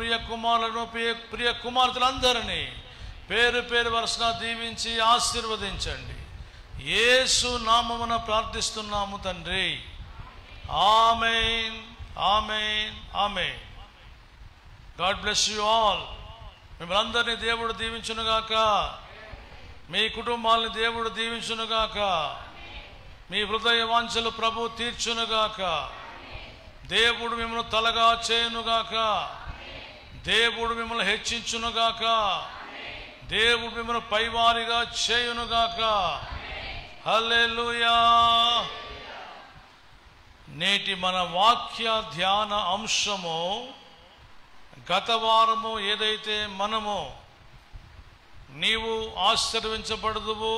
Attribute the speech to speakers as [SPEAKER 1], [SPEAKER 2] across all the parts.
[SPEAKER 1] ప్రియ కుమారులను ప్రియ ప్రియ కుమార్తెలందరినీ పేరు పేరు వరుసన దీవించి ఆశీర్వదించండి యేసు నామమున ప్రార్థిస్తున్నాము తండ్రి amen amen amen God bless you all మిమ్మల్ందరినీ దేవుడు దీవించునుగాక మీ కుటుంబాలను దేవుడు దీవించునుగాక మీ హృదయ వాంఛలు ప్రభు తీర్చునుగాక దేవుడు మిమ్మల్ని తలగా చేయునుగాక దేవుడు మిమ్మల్ని హెచ్చించునుగాక దేవుడు మిమ్మల్ని పైవారిగా చేయునుగాక హల్లెలూయా నేటి మన వాక్య ధ్యాన అంశము గత వారము ఏదైతే మనము నీవు ఆశీర్వించబడదువు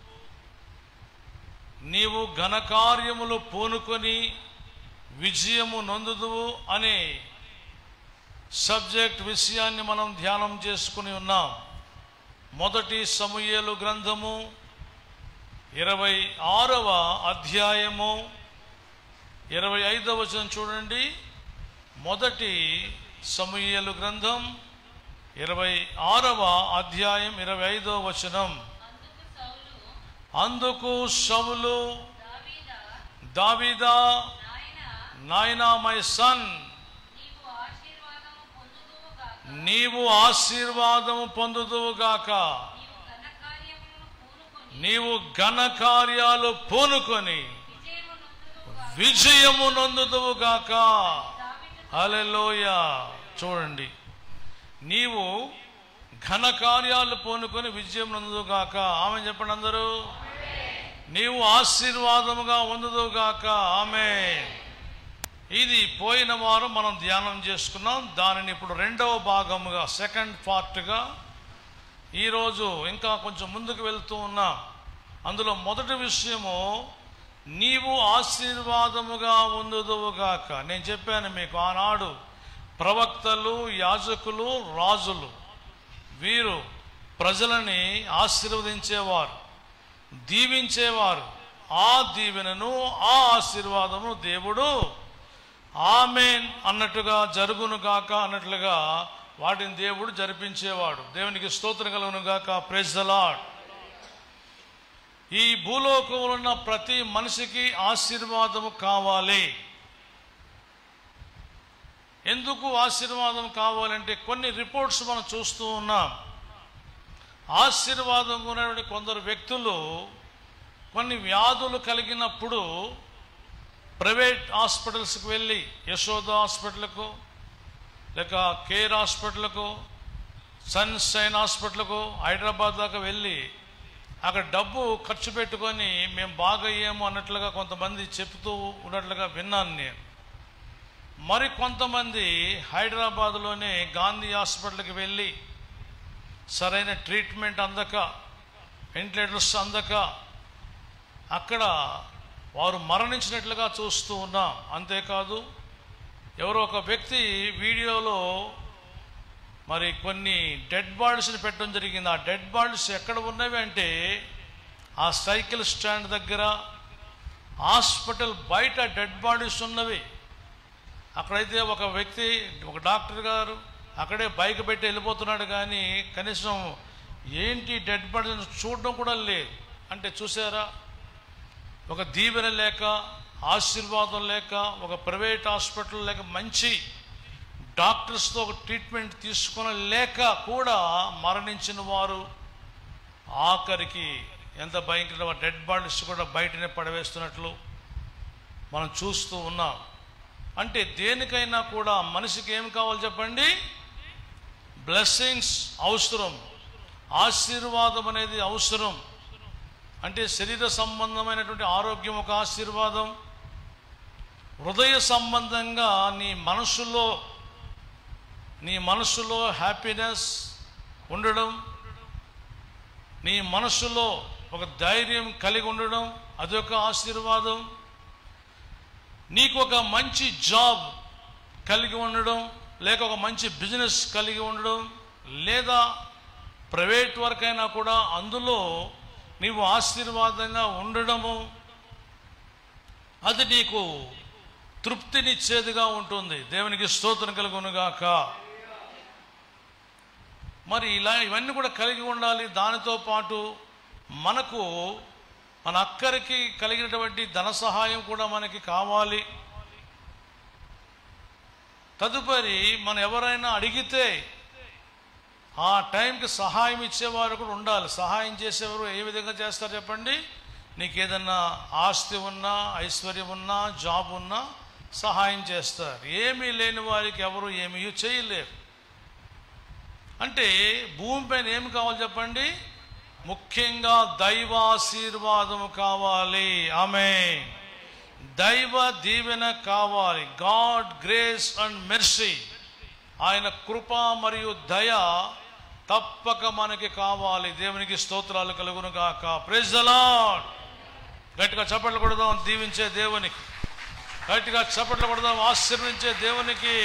[SPEAKER 1] నీవు ఘనకార్యములు పూనుకొని విజయము నొందుదువు అనే సబ్జెక్ట్ విషయాన్ని మనం ధ్యానం చేసుకుని ఉన్నాం మొదటి సమూయేలు గ్రంథము ఇరవై ఆరవ అధ్యాయము ఇరవై ఐదవ వచనం చూడండి మొదటి సమూయేలు గ్రంథం ఇరవై ఆరవ అధ్యాయం ఇరవై ఐదవ వచనం
[SPEAKER 2] అందుకు
[SPEAKER 1] అందుకు
[SPEAKER 2] సౌలు
[SPEAKER 1] సవులు
[SPEAKER 2] దావీదా
[SPEAKER 1] దావీదా
[SPEAKER 2] నాయనా
[SPEAKER 1] నాయనా మై సన్
[SPEAKER 2] నీవు ఆశీర్వాదము పొందుదువుగాక
[SPEAKER 1] నీవు ఆశీర్వాదము పొందుదువుగాక
[SPEAKER 2] నీవు ఘన కార్యములను
[SPEAKER 1] నీవు ఘన కార్యాలు
[SPEAKER 2] పూనుకొని
[SPEAKER 1] పూనుకొని
[SPEAKER 2] విజయము నొందుదువుగాక
[SPEAKER 1] విజయము నొందుదువుగాక
[SPEAKER 2] దావీదు
[SPEAKER 1] హల్లెలూయ చూడండి నీవు ఘన కార్యాలు పూనుకొని విజయం నొందుదుగాక ఆమె చెప్పండి అందరూ నీవు ఆశీర్వాదముగా ఉందుదుగాక ఆమె ఇది పోయిన వారం మనం ధ్యానం చేసుకున్నాం దానిని ఇప్పుడు రెండవ భాగముగా సెకండ్ పార్ట్గా ఈరోజు ఇంకా కొంచెం ముందుకు వెళ్తూ ఉన్నాం అందులో మొదటి విషయము నీవు ఆశీర్వాదముగా ఉందుదువుగాక నేను చెప్పాను మీకు ఆనాడు ప్రవక్తలు యాజకులు రాజులు వీరు ప్రజలని ఆశీర్వదించేవారు దీవించేవారు ఆ దీవెనను ఆ ఆశీర్వాదము దేవుడు ఆమెన్ అన్నట్టుగా జరుగును గాక అన్నట్లుగా వాటిని దేవుడు జరిపించేవాడు దేవునికి స్తోత్రం కలుగును గాక ప్రెజ్ ద లార్డ్ ఈ భూలోకంలో ఉన్న ప్రతి మనిషికి ఆశీర్వాదము కావాలి ఎందుకు ఆశీర్వాదం కావాలంటే కొన్ని రిపోర్ట్స్ మనం చూస్తూ ఉన్నాం ఆశీర్వాదం ఉన్నటువంటి కొందరు వ్యక్తులు కొన్ని వ్యాధులు కలిగినప్పుడు ప్రైవేట్ హాస్పిటల్స్కి వెళ్ళి యశోద హాస్పిటల్కు లేక కేర్ హాస్పిటల్కు సన్షైన్ హాస్పిటల్కు హైదరాబాద్ దాకా వెళ్ళి అక్కడ డబ్బు ఖర్చు పెట్టుకొని మేము బాగయ్యాము అన్నట్లుగా కొంతమంది చెప్తూ ఉన్నట్లుగా విన్నాను నేను మరి కొంతమంది హైదరాబాద్లోనే గాంధీ హాస్పిటల్కి వెళ్ళి సరైన ట్రీట్మెంట్ అందక వెంటిలేటర్స్ అందక అక్కడ వారు మరణించినట్లుగా చూస్తూ ఉన్నాం అంతేకాదు ఎవరో ఒక వ్యక్తి వీడియోలో మరి కొన్ని డెడ్ బాడీస్ని పెట్టడం జరిగింది ఆ డెడ్ బాడీస్ ఎక్కడ ఉన్నవి అంటే ఆ సైకిల్ స్టాండ్ దగ్గర హాస్పిటల్ బయట డెడ్ బాడీస్ ఉన్నవి అక్కడైతే ఒక వ్యక్తి ఒక డాక్టర్ గారు అక్కడే బైక్ పెట్టి వెళ్ళిపోతున్నాడు కానీ కనీసం ఏంటి డెడ్ బాడీస్ చూడడం కూడా లేదు అంటే చూసారా ఒక దీవెన లేక ఆశీర్వాదం లేక ఒక ప్రైవేట్ హాస్పిటల్ లేక మంచి డాక్టర్స్తో ఒక ట్రీట్మెంట్ తీసుకుని లేక కూడా మరణించిన వారు ఆఖరికి ఎంత భయంకర డెడ్ బాడీస్ కూడా బయటనే పడవేస్తున్నట్లు మనం చూస్తూ ఉన్నాం అంటే దేనికైనా కూడా మనిషికి ఏం కావాలి చెప్పండి బ్లెస్సింగ్స్ అవసరం ఆశీర్వాదం అనేది అవసరం అంటే శరీర సంబంధమైనటువంటి ఆరోగ్యం ఒక ఆశీర్వాదం హృదయ సంబంధంగా నీ మనసులో నీ మనసులో హ్యాపీనెస్ ఉండడం నీ మనసులో ఒక ధైర్యం కలిగి ఉండడం అదొక ఆశీర్వాదం నీకు ఒక మంచి జాబ్ కలిగి ఉండడం లేక ఒక మంచి బిజినెస్ కలిగి ఉండడం లేదా ప్రైవేట్ వర్క్ అయినా కూడా అందులో నీవు ఆశీర్వాదంగా ఉండడము అది నీకు తృప్తినిచ్చేదిగా ఉంటుంది దేవునికి స్తోత్రం కలుగునుగాక మరి ఇలా ఇవన్నీ కూడా కలిగి ఉండాలి దానితో పాటు మనకు మన అక్కరికి కలిగినటువంటి ధన సహాయం కూడా మనకి కావాలి తదుపరి మనం ఎవరైనా అడిగితే ఆ టైంకి సహాయం ఇచ్చేవారు కూడా ఉండాలి సహాయం చేసేవారు ఏ విధంగా చేస్తారు చెప్పండి నీకు ఏదన్నా ఆస్తి ఉన్నా ఐశ్వర్యం ఉన్నా జాబ్ ఉన్నా సహాయం చేస్తారు ఏమీ లేని వారికి ఎవరు ఏమీ చేయలేరు అంటే భూమిపైన ఏమి కావాలి చెప్పండి ముఖ్యంగా దైవాశీర్వాదము కావాలి ఆమె దైవ దీవెన కావాలి గాడ్ గ్రేస్ అండ్ మెర్సీ ఆయన కృప మరియు దయ తప్పక మనకి కావాలి దేవునికి స్తోత్రాలు కలుగును గాక ప్రైజ్ ద లార్డ్ గట్టిగా చప్పట్లు కొడదాం దీవించే దేవునికి గట్టిగా చప్పట్లు కొడదాం ఆశీర్వించే దేవునికి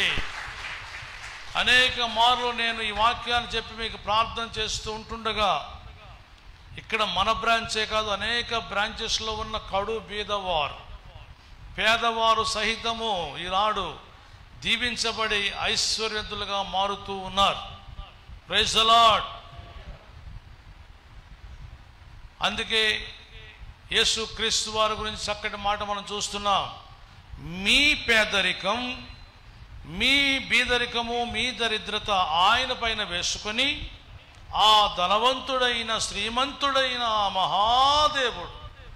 [SPEAKER 1] అనేక మార్లు నేను ఈ వాక్యాన్ని చెప్పి మీకు ప్రార్థన చేస్తూ ఉంటుండగా ఇక్కడ మన బ్రాంచే కాదు అనేక బ్రాంచెస్లో ఉన్న కడు బీదవారు పేదవారు సహితము ఈనాడు దీవించబడి ఐశ్వర్యవంతులుగా మారుతూ ఉన్నారు ప్రైజ్ ద లార్డ్ అందుకే యేసు క్రీస్తు వారి గురించి చక్కటి మాట మనం చూస్తున్నాం మీ పేదరికం మీ బీదరికము మీ దరిద్రత ఆయన పైన వేసుకొని ఆ ధనవంతుడైన శ్రీమంతుడైన ఆ మహాదేవుడు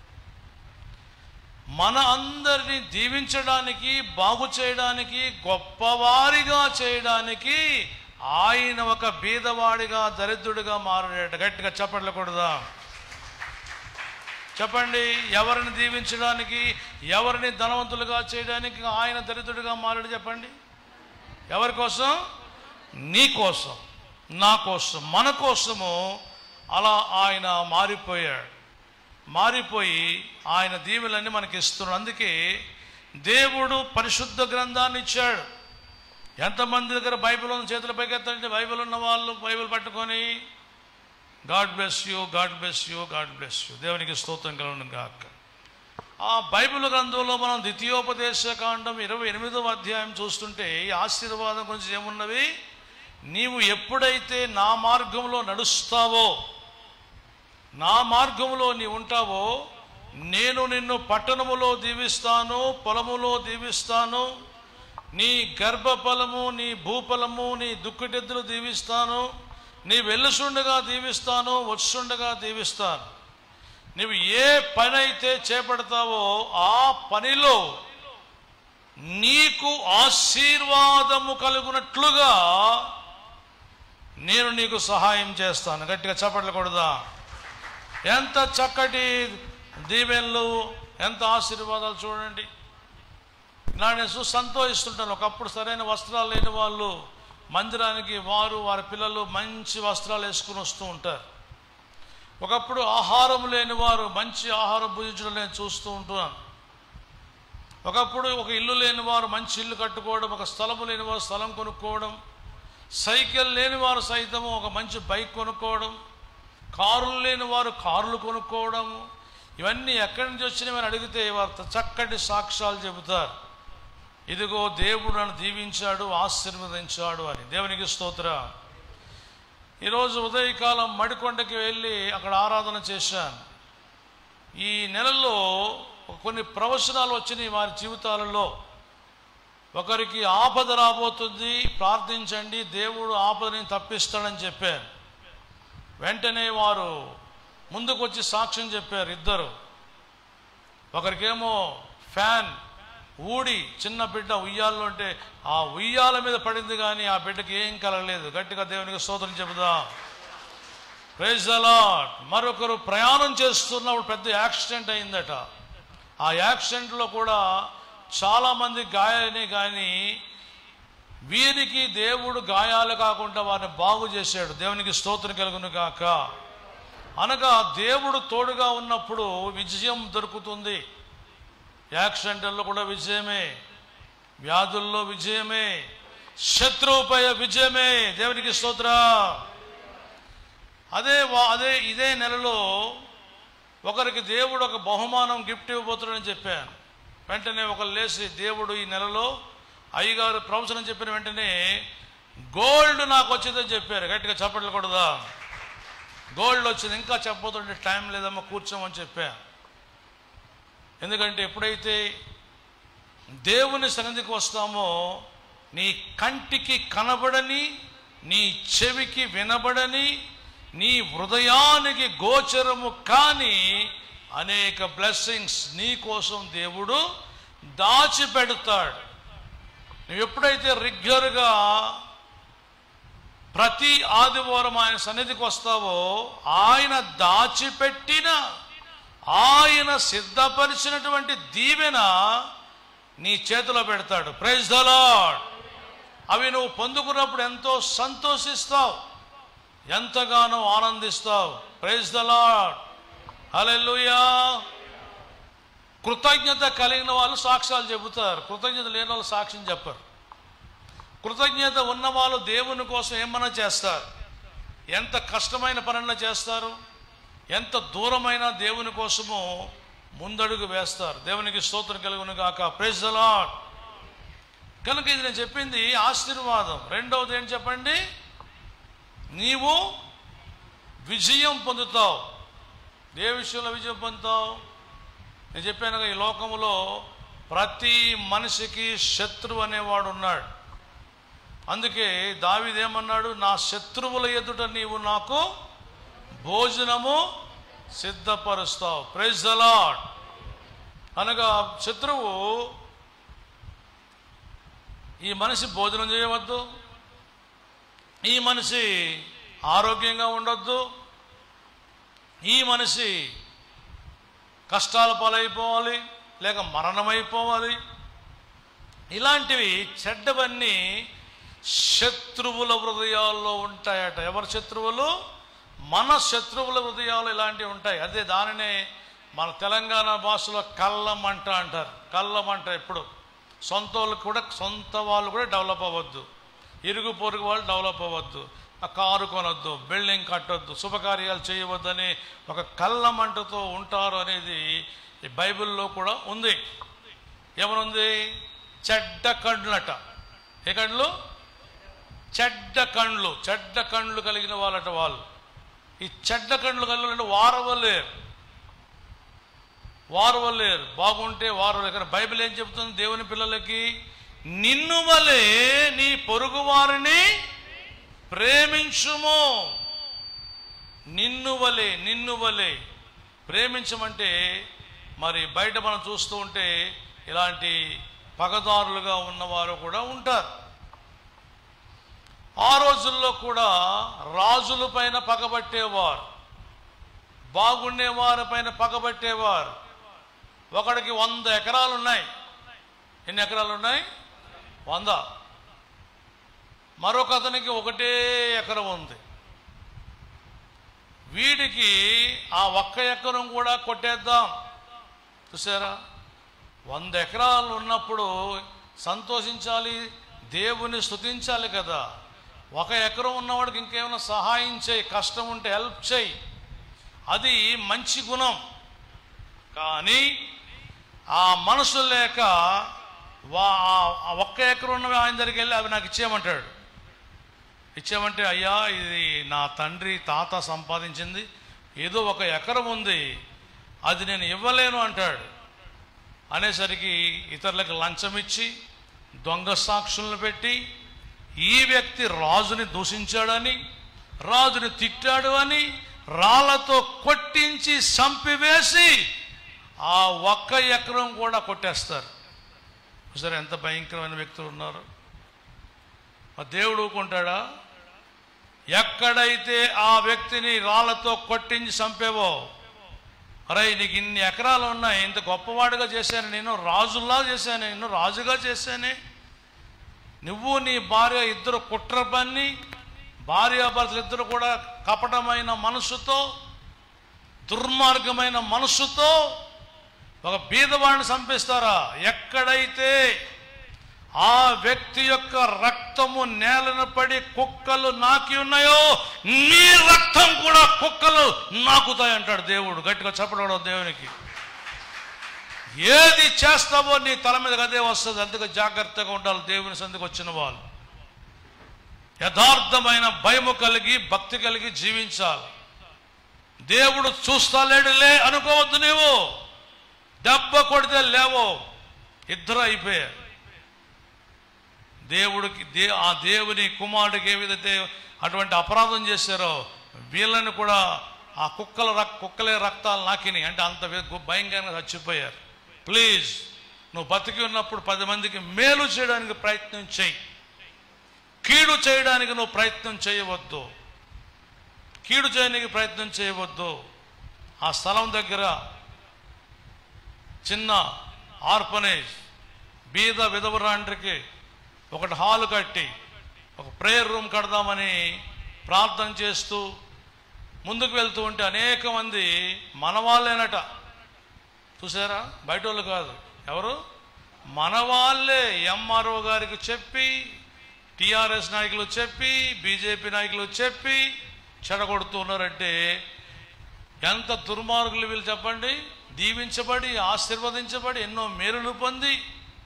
[SPEAKER 1] మన అందరిని దీవించడానికి బాగు చేయడానికి గొప్పవారిగా చేయడానికి ఆయన ఒక బీదవాడిగా దరిద్రుడిగా మారాడట గట్టిగా చెప్పట్లకూడదా చెప్పండి ఎవరిని దీవించడానికి ఎవరిని ధనవంతులుగా చేయడానికి ఆయన దరిద్రుడిగా మారాడు చెప్పండి ఎవరి కోసం నీ కోసం నా కోసం మన కోసము అలా ఆయన మారిపోయాడు మారిపోయి ఆయన దీవులన్నీ మనకి ఇస్తున్నాడు అందుకే దేవుడు పరిశుద్ధ గ్రంథాన్ని ఇచ్చాడు ఎంతమంది దగ్గర బైబిల్ ఉన్న చేతుల పైకెత్తండి బైబిల్ ఉన్న వాళ్ళు బైబిల్ పట్టుకొని God bless you God bless you God bless you దేవునికి స్తోత్రం కలను గాక ఆ బైబిల్ గ్రంథంలో మనం ద్వితీయోపదేశ కాండం ఇరవై ఎనిమిదవ అధ్యాయం చూస్తుంటే ఈ ఆశీర్వాదం గురించి ఏమున్నవి నీవు ఎప్పుడైతే నా మార్గంలో నడుస్తావో నా మార్గంలో నీ ఉంటావో నేను నిన్ను పట్టణములో దీవిస్తాను పొలములో దీవిస్తాను నీ గర్భఫలము నీ భూఫలము నీ దుక్కుటెద్దులు దీవిస్తాను నీ వెళ్ళుసుండగా దీవిస్తాను వచ్చుండగా దీవిస్తాను నువ్వు ఏ పని అయితే చేపడతావో ఆ పనిలో నీకు ఆశీర్వాదము కలుగునట్లుగా నేను నీకు సహాయం చేస్తాను గట్టిగా చప్పట్లు కొడదా ఎంత చక్కటి దీవెనలు ఎంత ఆశీర్వాదాలు చూడండి ఇలా నేను చూసి సంతోషిస్తుంటాను ఒకప్పుడు సరైన వస్త్రాలు లేని వాళ్ళు మందిరానికి వారు వారి పిల్లలు మంచి వస్త్రాలు వేసుకుని వస్తూ ఉంటారు ఒకప్పుడు ఆహారం లేని వారు మంచి ఆహారం భుజించడం నేను చూస్తూ ఉంటున్నాను ఒకప్పుడు ఒక ఇల్లు లేని వారు మంచి ఇల్లు కట్టుకోవడం ఒక స్థలము లేని వారు స్థలం కొనుక్కోవడం సైకిల్ లేని వారు సైతము ఒక మంచి బైక్ కొనుక్కోవడం కారులు లేని వారు కార్లు కొనుక్కోవడం ఇవన్నీ ఎక్కడి నుంచి వచ్చినవని అడిగితే వారు చక్కటి సాక్ష్యాలు చెబుతారు ఇదిగో దేవుడు నన్ను దీవించాడు ఆశీర్వదించాడు అని దేవునికి స్తోత్ర ఈరోజు ఉదయకాలం మడికొండకి వెళ్ళి అక్కడ ఆరాధన చేశాను ఈ నెలలో కొన్ని ప్రవచనాలు వచ్చినాయి వారి జీవితాలలో ఒకరికి ఆపద రాబోతుంది ప్రార్థించండి దేవుడు ఆపదని తప్పిస్తాడని చెప్పారు వెంటనే వారు ముందుకు వచ్చి సాక్ష్యం చెప్పారు ఇద్దరు ఒకరికేమో ఫ్యాన్ ఊడి చిన్న బిడ్డ ఉయ్యాల్లో ఉంటే ఆ ఉయ్యాల మీద పడింది కానీ ఆ బిడ్డకి ఏం కలగలేదు గట్టిగా దేవునికి స్తోత్రం చెబుదా ప్రైజ్ అలాట్ మరొకరు ప్రయాణం చేస్తున్నప్పుడు పెద్ద యాక్సిడెంట్ అయిందట ఆ యాక్సిడెంట్లో కూడా చాలామంది గాయాలని కానీ వీరికి దేవుడు గాయాలు కాకుండా వారిని బాగు చేశాడు దేవునికి స్తోత్రం కలుగును గాక అనగా దేవుడు తోడుగా ఉన్నప్పుడు విజయం దొరుకుతుంది యాక్సిడెంట్లలో కూడా విజయమే వ్యాధుల్లో విజయమే శత్రువుపై విజయమే దేవునికి స్తోత్ర అదే వా- అదే ఇదే నెలలో ఒకరికి దేవుడు ఒక బహుమానం గిఫ్ట్ ఇవ్వబోతున్నాడని చెప్పాను వెంటనే ఒకరు లేచి దేవుడు ఈ నెలలో అయ్యగారు ప్రవచనం చెప్పిన వెంటనే గోల్డ్ నాకు వచ్చిందని చెప్పారు గట్టిగా చప్పట్లు కూడదా గోల్డ్ వచ్చింది ఇంకా చెప్పబోతుంటే టైం లేదమ్మా కూర్చోమని చెప్పా ఎందుకంటే ఎప్పుడైతే దేవుని సన్నిధికి వస్తామో నీ కంటికి కనబడని నీ చెవికి వినబడని నీ హృదయానికి గోచరము కాని అనేక బ్లెస్సింగ్స్ నీ కోసం దేవుడు దాచిపెడతాడు నువ్వు ఎప్పుడైతే రెగ్యులర్గా ప్రతి ఆదివారం ఆయన సన్నిధికి వస్తావో ఆయన దాచిపెట్టిన ఆయన సిద్ధపరిచినటువంటి దీవెన నీ చేతిలో పెడతాడు ప్రైజ్ ద లార్డ్ అవి నువ్వు పొందుకున్నప్పుడు ఎంతో సంతోషిస్తావు ఎంతగానో ఆనందిస్తావు ప్రైజ్ ద లార్డ్ హల్లెలూయా కృతజ్ఞత కలిగిన వాళ్ళు సాక్ష్యాలు చెబుతారు కృతజ్ఞత లేని వాళ్ళు సాక్ష్యం చెప్పరు కృతజ్ఞత ఉన్న వాళ్ళు దేవుని కోసం ఏమన్నా చేస్తారు ఎంత కష్టమైన పనులను చేస్తారు ఎంత దూరమైన దేవుని కోసము ముందడుగు వేస్తారు దేవునికి స్తోత్రం కలుగును గాక ప్రైజ్ ద లార్డ్ కనుక ఇది నేను చెప్పింది ఆశీర్వాదం రెండవది ఏం చెప్పండి నీవు విజయం పొందుతావు ఏ విషయంలో విజయం పొందుతావు నేను చెప్పాను కదా, ఈ లోకములో ప్రతి మనిషికి శత్రువు అనేవాడు ఉన్నాడు అందుకే దావిదేమన్నాడు నా శత్రువుల ఎదుట నీవు నాకు భోజనము సిద్ధపరుస్తావు ప్రైజ్ ద లార్డ్ అనగా శత్రువు ఈ మనిషి భోజనం చేయవద్దు ఈ మనిషి ఆరోగ్యంగా ఉండొద్దు ఈ మనిషి కష్టాల పాలైపోవాలి లేక మరణమైపోవాలి ఇలాంటివి చెడ్డవన్నీ శత్రువుల హృదయాల్లో ఉంటాయట ఎవరి శత్రువులు మన శత్రువుల హృదయాలు ఇలాంటివి ఉంటాయి అదే దానినే మన తెలంగాణ భాషలో కళ్ళమంట అంటారు కళ్ళమంట ఎప్పుడు సొంత వాళ్ళు కూడా సొంత వాళ్ళు కూడా డెవలప్ అవ్వద్దు ఇరుగు పొరుగు వాళ్ళు డెవలప్ అవ్వద్దు ఆ కారు కొనొద్దు బిల్డింగ్ కట్టొద్దు శుభకార్యాలు చేయవద్దని ఒక కళ్ళమంటతో ఉంటారు అనేది ఈ బైబిల్లో కూడా ఉంది ఏమనుంది చెడ్డ కండ్లట ఏ కండ్లు చెడ్డ కండ్లు చెడ్డ కండ్లు కలిగిన వాళ్ళట వాళ్ళు ఈ చెడ్డ కండ్లు కలిగిన వాళ్ళు వారవలేరు వారవలేరు బాగుంటే వారవలేరు కానీ బైబిల్ ఏం చెప్తుంది దేవుని పిల్లలకి నిన్ను వలే నీ పొరుగు వారిని ప్రేమించుము నిన్ను వలే నిన్ను వలే ప్రేమించమంటే మరి బయట మనం చూస్తూ ఉంటే ఇలాంటి పగదారులుగా ఉన్నవారు కూడా ఉంటారు ఆ రోజుల్లో కూడా రాజుల పైన పగబట్టేవారు బాగుండే వారి పైన పగబట్టేవారు ఒకడికి వంద ఎకరాలు ఉన్నాయి ఎన్ని ఎకరాలు ఉన్నాయి వంద మరొక అతనికి ఒకటే ఎకరం ఉంది వీడికి ఆ ఒక్క ఎకరం కూడా కొట్టేద్దాం చూసారా వంద ఎకరాలు ఉన్నప్పుడు సంతోషించాలి దేవుని స్తుతించాలి కదా ఒక ఎకరం ఉన్నవాడికి ఇంకేమైనా సహాయం చేయి కష్టం ఉంటే హెల్ప్ చేయి అది మంచి గుణం కానీ ఆ మనసు లేక వా ఆ ఒక్క ఎకరం ఉన్నవి ఆయన దగ్గరికి వెళ్ళి అవి నాకు ఇచ్చేయమంటాడు ఇచ్చామంటే అయ్యా ఇది నా తండ్రి తాత సంపాదించింది ఏదో ఒక ఎకరం ఉంది అది నేను ఇవ్వలేను అంటాడు అనేసరికి ఇతరులకు లంచం ఇచ్చి దొంగ సాక్షులను పెట్టి ఈ వ్యక్తి రాజుని దూషించాడని రాజుని తిట్టాడు అని రాళ్లతో కొట్టించి చంపివేసి ఆ ఒక్క ఎకరం కూడా కొట్టేస్తారు సరే ఎంత భయంకరమైన వ్యక్తులు ఉన్నారు ఆ దేవుడు ఊరుకుంటాడా ఎక్కడైతే ఆ వ్యక్తిని రాళ్లతో కొట్టించి చంపేవో అరే నీకు ఇన్ని ఎకరాలు ఉన్నాయి ఇంత గొప్పవాడిగా చేశాను నేను రాజుల్లా చేశాను నేను రాజుగా చేశానే నువ్వు నీ భార్య ఇద్దరు కుట్ర పన్ని భార్యాభర్తలు ఇద్దరు కూడా కపటమైన మనసుతో దుర్మార్గమైన మనసుతో ఒక బీదవాడిని చంపిస్తారా ఎక్కడైతే ఆ వ్యక్తి యొక్క రక్తము నేలన పడి కుక్కలు నాకి ఉన్నాయో నీ రక్తం కూడా కుక్కలు నాకుతాయి అంటాడు దేవుడు గట్టిగా చెప్పడం దేవునికి ఏది చేస్తావో నీ తల మీద అదే వస్తుంది అందుకే జాగ్రత్తగా ఉండాలి దేవుని సందికి వచ్చిన వాళ్ళు యథార్థమైన భయము కలిగి భక్తి కలిగి జీవించాలి దేవుడు చూస్తా లేడులే అనుకోవద్దు నీవు దెబ్బ కొడితే లేవో ఇద్దరు అయిపోయారు దేవుడికి దే ఆ దేవుని కుమారుడికి ఏ విధైతే అటువంటి అపరాధం చేశారో వీళ్ళని కూడా ఆ కుక్కల రక్ కుక్కలే రక్తాలు నాకిని అంటే అంత వే- భయంకరంగా చచ్చిపోయారు ప్లీజ్ నువ్వు బతికి ఉన్నప్పుడు పది మందికి మేలు చేయడానికి ప్రయత్నం చేయి కీడు చేయడానికి నువ్వు ప్రయత్నం చేయవద్దు కీడు చేయడానికి ప్రయత్నం చేయవద్దు ఆ స్థలం దగ్గర చిన్న ఆర్ఫనేజ్ బీద విధవరాండ్రికి ఒకటి హాలు కట్టి ఒక ప్రేయర్ రూమ్ కడదామని ప్రార్థన చేస్తూ ముందుకు వెళ్తూ ఉంటే అనేక మంది మన వాళ్ళేనట చూసారా బయట వాళ్ళు కాదు ఎవరు మన వాళ్ళే ఎంఆర్ఓ గారికి చెప్పి టిఆర్ఎస్ నాయకులు చెప్పి బీజేపీ నాయకులు చెప్పి చెడగొడుతున్నారంటే ఎంత దుర్మార్గులు వీళ్ళు చెప్పండి దీవించబడి ఆశీర్వదించబడి ఎన్నో మేలులు పొంది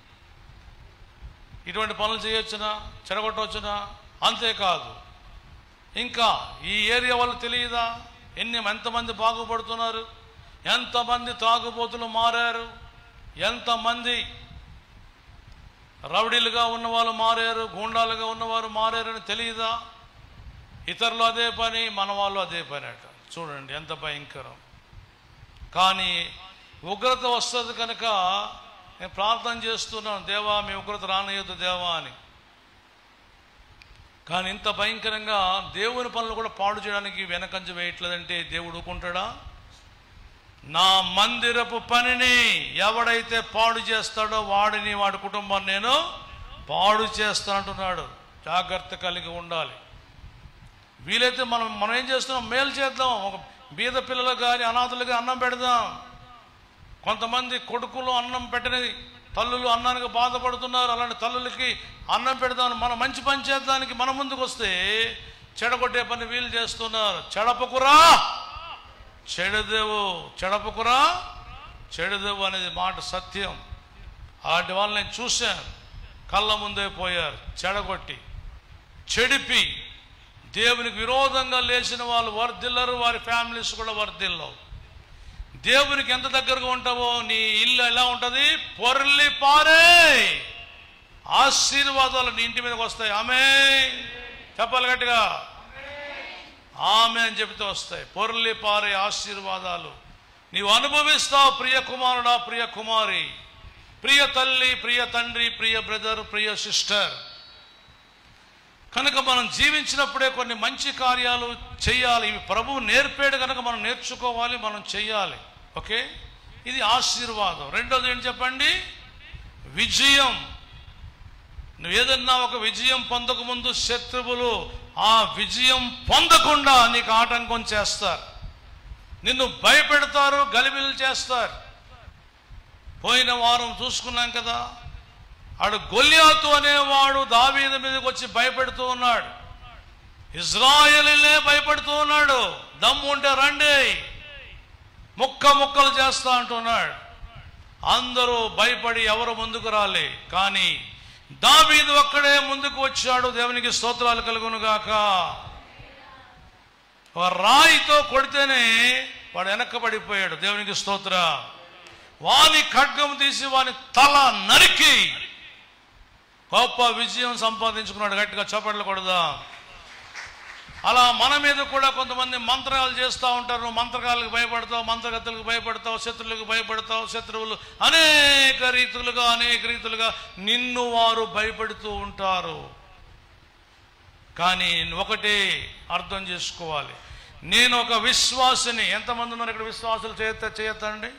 [SPEAKER 1] ఇటువంటి పనులు చేయొచ్చునా చెడగొట్టవచ్చునా అంతేకాదు ఇంకా ఈ ఏరియా వాళ్ళు తెలియదా ఎన్ని ఎంతమంది బాగుపడుతున్నారు ఎంతమంది తాగుబోతులు మారారు ఎంతమంది రౌడీలుగా ఉన్నవాళ్ళు మారారు గూండాలుగా ఉన్నవారు మారారని తెలియదా ఇతరులు అదే పని మన వాళ్ళు అదే పని అట చూడండి ఎంత భయంకరం కానీ ఉగ్రత వస్తుంది కనుక నేను ప్రార్థన చేస్తున్నాను దేవా మీ ఉగ్రత రానియొద్దు దేవా అని కానీ ఇంత భయంకరంగా దేవుని పనులు కూడా పాడు చేయడానికి వెనకంజ వేయట్లేదంటే దేవుడు ఊరుకుంటాడా నా మందిరపు పనిని ఎవడైతే పాడు చేస్తాడో వాడిని వాడి కుటుంబాన్ని నేను పాడు చేస్తానంటున్నాడు జాగ్రత్త కలిగి ఉండాలి వీలైతే మనం మనం ఏం చేస్తున్నాం మేలు చేద్దాం ఒక బీద పిల్లలకు కానీ అనాథులకు అన్నం పెడదాం కొంతమంది కొడుకులు అన్నం పెట్టని తల్లులు అన్నానికి బాధపడుతున్నారు అలాంటి తల్లులకి అన్నం పెడదాం మన మంచి పని చేద్దానికి మన ముందుకు వస్తే చెడగొట్టే పని వీలు చేస్తున్నారు చెడపకురా చెడదేవు చెడపకురా చెడదేవు అనేది మాట సత్యం అలాంటి వాళ్ళని నేను చూశాను కళ్ళ ముందే పోయారు చెడగొట్టి చెడిపి దేవునికి విరోధంగా లేచిన వాళ్ళు వర్ధిల్లరు వారి ఫ్యామిలీస్ కూడా వర్ధిల్లవు దేవునికి ఎంత దగ్గరగా ఉంటావో నీ ఇల్లు ఎలా ఉంటది పొర్లి పారే ఆశీర్వాదాలు నీ ఇంటి మీదకి వస్తాయి ఆమె చెప్పాలి గట్టిగా ఆమె అని చెబితే వస్తాయి పొర్లి పారే ఆశీర్వాదాలు నీవు అనుభవిస్తావు ప్రియ కుమారుడా ప్రియ కుమారి ప్రియ తల్లి ప్రియ తండ్రి ప్రియ బ్రదర్ ప్రియ సిస్టర్ కనుక మనం జీవించినప్పుడే కొన్ని మంచి కార్యాలు చేయాలి ఇవి ప్రభువు నేర్పాడు కనుక మనం నేర్చుకోవాలి మనం చెయ్యాలి ఓకే ఇది ఆశీర్వాదం రెండోది ఏంటి చెప్పండి విజయం నువ్వు ఏదన్నా ఒక విజయం పొందక ముందు శత్రువులు ఆ విజయం పొందకుండా నీకు ఆటంకం చేస్తారు నిన్ను భయపెడతారు గలిబిలు చేస్తారు పోయిన వారం చూసుకున్నాం కదా ఆడు గొల్యాతు అనేవాడు దావీద మీదకి వచ్చి భయపెడుతూ ఉన్నాడు ఇజ్రాయలీలే భయపెడుతూ ఉన్నాడు దమ్ము ఉంటే రండి ముక్క ముక్కలు చేస్తా అంటున్నాడు అందరూ భయపడి ఎవరు ముందుకు రాలే కానీ దావీదు ఒక్కడే ముందుకు వచ్చాడు దేవునికి స్తోత్రాలు కలుగును గాక ఒక రాయితో కొడితేనే వాడు వెనక్కబడిపోయాడు దేవునికి స్తోత్ర వాని ఖడ్గం తీసి వాని తల నరికి గొప్ప విజయం సంపాదించుకున్నాడు గట్టిగా చప్పట్లు కొడదాం అలా మన మీద కూడా కొంతమంది మంత్రాలు చేస్తూ ఉంటారు నువ్వు మంత్రకాలకు భయపడతావు మంత్రగతులకు భయపడతావు శత్రువులకు భయపడతావు శత్రువులు అనేక రీతులుగా అనేక రీతులుగా నిన్ను వారు భయపెడుతూ ఉంటారు కానీ ఒకటే అర్థం చేసుకోవాలి నేను ఒక విశ్వాసిని ఎంతమంది ఉన్నారు ఇక్కడ విశ్వాసులు చేయత చేయొద్దండి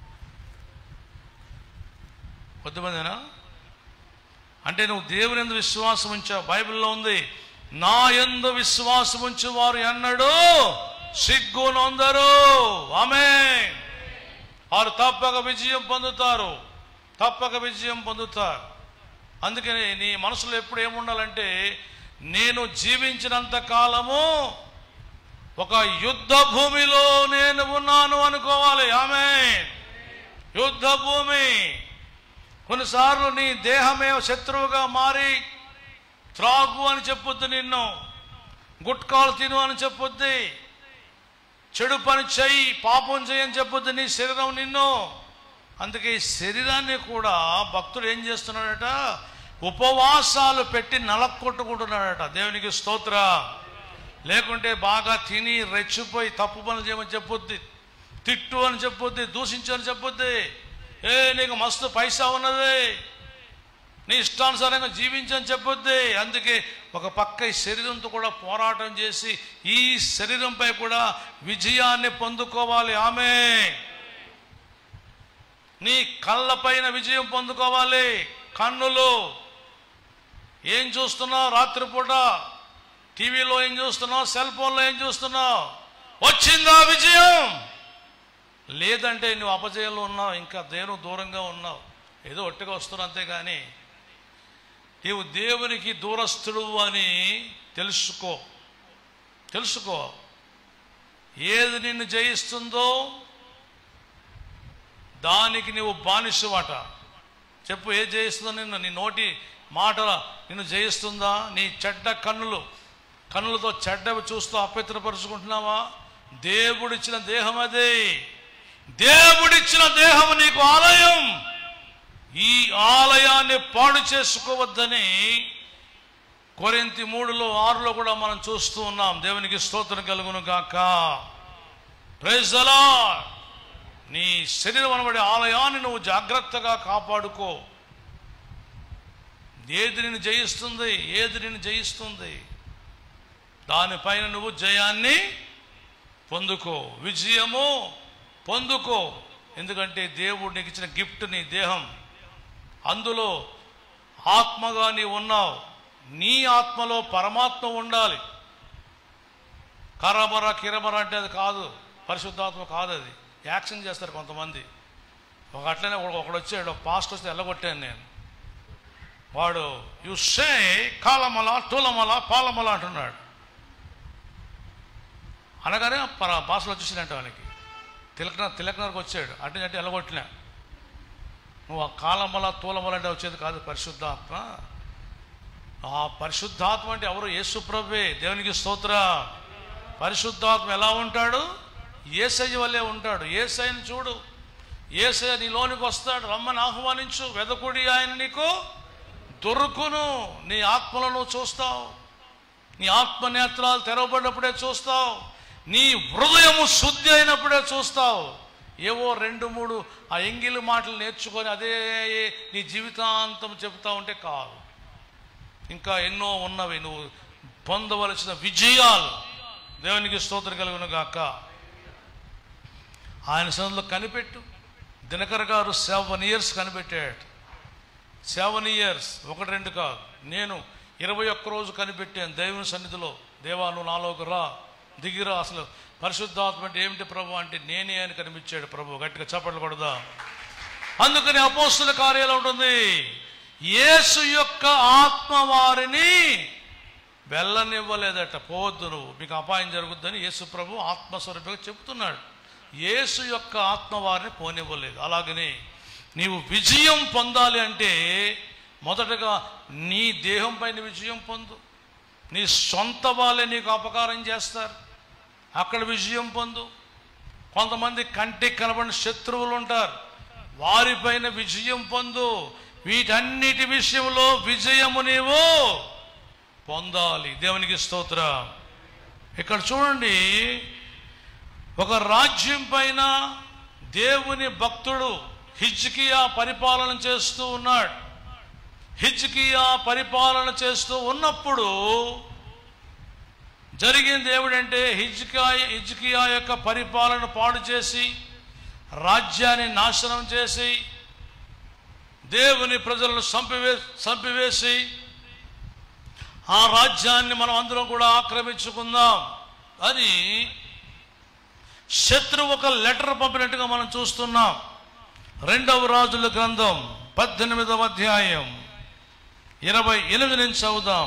[SPEAKER 1] కొద్దిమందినా అంటే నువ్వు దేవుని ఎందు విశ్వాసం ఉంచావు బైబిల్లో ఉంది నా ఎందు విశ్వాసం ఉంచు వారు ఎన్నడూ సిగ్గు నొందరు ఆమె వారు తప్పక విజయం పొందుతారు తప్పక విజయం పొందుతారు అందుకని నీ మనసులో ఎప్పుడు ఏముండాలంటే నేను జీవించినంత కాలము ఒక యుద్ధ భూమిలో నేను ఉన్నాను అనుకోవాలి ఆమె యుద్ధ భూమి కొన్నిసార్లు నీ దేహమే శత్రువుగా మారి త్రాగు అని చెప్పొద్దు నిన్ను గుట్కాలు తిను అని చెప్పొద్ది చెడు పని చెయ్యి పాపం చెయ్యి అని చెప్పొద్దు నీ శరీరం నిన్ను అందుకే ఈ శరీరాన్ని కూడా భక్తుడు ఏం చేస్తున్నాడట ఉపవాసాలు పెట్టి నలక్కొట్టుకుంటున్నాడట దేవునికి స్తోత్ర లేకుంటే బాగా తిని రెచ్చిపోయి తప్పు పనులు చేయమని చెప్పొద్ది తిట్టు అని చెప్పొద్ది దూషించు అని చెప్పొద్ది ఏ నీకు మస్తు పైసా ఉన్నది నీ ఇష్టానుసారంగా జీవించని చెప్పొద్ది అందుకే ఒక పక్క ఈ శరీరంతో కూడా పోరాటం చేసి ఈ శరీరంపై కూడా విజయాన్ని పొందుకోవాలి ఆమె నీ కళ్ళపైన విజయం పొందుకోవాలి కన్నులు ఏం చూస్తున్నావు రాత్రిపూట టీవీలో ఏం చూస్తున్నావు సెల్ ఫోన్లో ఏం చూస్తున్నావు వచ్చిందా విజయం లేదంటే నువ్వు అపజయంలో ఉన్నావు ఇంకా దేవుని దూరంగా ఉన్నావు ఏదో ఒట్టిగా వస్తున్నావు అంతేగాని నీవు దేవునికి దూరస్తుడు అని తెలుసుకో తెలుసుకో ఏది నిన్ను జయిస్తుందో దానికి నీవు బానిసవాట చెప్పు ఏది జయిస్తుందో నిన్ను నీ నోటి మాట నిన్ను జయిస్తుందా నీ చెడ్డ కన్నులు కన్నులతో చెడ్డవి చూస్తూ అపవిత్రపరుచుకుంటున్నావా దేవుడిచ్చిన దేహం అదే దేవుడిచ్చిన దేహం నీకు ఆలయం ఈ ఆలయాన్ని పాడు చేసుకోవద్దని కొరింతి మూడులో ఆరులో కూడా మనం చూస్తూ ఉన్నాం దేవునికి స్తోత్రం కలుగును గాక ప్రైజ్ అలా నీ శరీరం అనబడే ఆలయాన్ని నువ్వు జాగ్రత్తగా కాపాడుకో ఏది నిన్ను జయిస్తుంది ఏది నిన్ను జయిస్తుంది దానిపైన నువ్వు జయాన్ని పొందుకో విజయము పొందుకో ఎందుకంటే దేవుడు నీకు ఇచ్చిన గిఫ్ట్ నీ దేహం అందులో ఆత్మగా నీవు ఉన్నావు నీ ఆత్మలో పరమాత్మ ఉండాలి కరబర కిరబర అంటే అది కాదు పరిశుద్ధాత్మ కాదు అది యాక్షన్ చేస్తారు కొంతమంది ఒక అట్లనే ఒక- ఒకడు వచ్చాడు ఒక పాస్ట్ వస్తే ఎల్లగొట్టాను నేను వాడు యు సే కాలమల టూలమల పాలమల అంటున్నాడు అనగానే పర భాషలో వచ్చేసినట్టు వానికి తిలకన తిలకనరకు వచ్చాడు అటు అంటే ఎల్లగొట్టినా నువ్వు ఆ కాలమల తూలమల అంటే వచ్చేది కాదు పరిశుద్ధాత్మ ఆ పరిశుద్ధాత్మ అంటే ఎవరు యేసుప్రభే దేవునికి స్తోత్ర పరిశుద్ధాత్మ ఎలా ఉంటాడు ఏసయ్య వల్లే ఉంటాడు ఏసయ్యని చూడు ఏసయ్య నీలోనికి వస్తాడు రమ్మని ఆహ్వానించు వెదకుడి ఆయన నీకు దొరుకును నీ ఆత్మలో నువ్వు చూస్తావు నీ ఆత్మ నేత్రాలు తెరవబడినప్పుడే చూస్తావు నీ హృదయము శుద్ధి అయినప్పుడే చూస్తావు ఏవో రెండు మూడు ఆ ఎంగిలి మాటలు నేర్చుకొని అదే నీ జీవితాంతం చెబుతా ఉంటే కాదు ఇంకా ఎన్నో ఉన్నవి నువ్వు పొందవలసిన విజయాలు దేవునికి స్తోత్రం కలుగును గాక ఆయన సన్నిధిలో కనిపెట్టు దినకర్ గారు సెవెన్ ఇయర్స్ కనిపెట్టాడు సెవెన్ ఇయర్స్ ఒకటి రెండు కాదు నేను ఇరవై ఒక్క రోజు కనిపెట్టాను దేవుని సన్నిధిలో దేవా నువ్వు నాలోకి రా దిగిరా అసలు పరిశుద్ధాత్మ అంటే ఏమిటి ప్రభు అంటే నేనే అని కనిపించాడు ప్రభు గట్టిగా చప్పట్లు కొడదా అందుకని అపోస్తుల కార్యాలు ఉంటుంది యేసు యొక్క ఆత్మ వారిని వెళ్ళనివ్వలేదట పోవద్దు నువ్వు మీకు అపాయం జరుగుద్దని యేసు ప్రభు ఆత్మస్వరూపంగా చెబుతున్నాడు యేసు యొక్క ఆత్మ వారిని పోనివ్వలేదు అలాగని నీవు విజయం పొందాలి అంటే మొదటగా నీ దేహం పైన విజయం పొందు నీ సొంత వాళ్ళే నీకు అపకారం చేస్తారు అక్కడ విజయం పొందు కొంతమంది కంటికి కనబడిన శత్రువులు ఉంటారు వారిపైన విజయం పొందు వీటన్నిటి విషయంలో విజయము నీవు పొందాలి దేవునికి స్తోత్ర ఇక్కడ చూడండి ఒక రాజ్యం పైన దేవుని భక్తుడు హిజ్కియా పరిపాలన చేస్తూ ఉన్నాడు హిజ్కియా పరిపాలన చేస్తూ ఉన్నప్పుడు జరిగింది ఏమిటంటే హిజ్కియా హిజ్కియా యొక్క పరిపాలన పాడు చేసి రాజ్యాన్ని నాశనం చేసి దేవుని ప్రజలను చంపివే చంపివేసి ఆ రాజ్యాన్ని మనం అందరం కూడా ఆక్రమించుకుందాం అని శత్రువు ఒక లెటర్ పంపినట్టుగా మనం చూస్తున్నాం రెండవ రాజుల గ్రంథం పద్దెనిమిదవ అధ్యాయం ఇరవై ఎనిమిది నుంచి చదువుదాం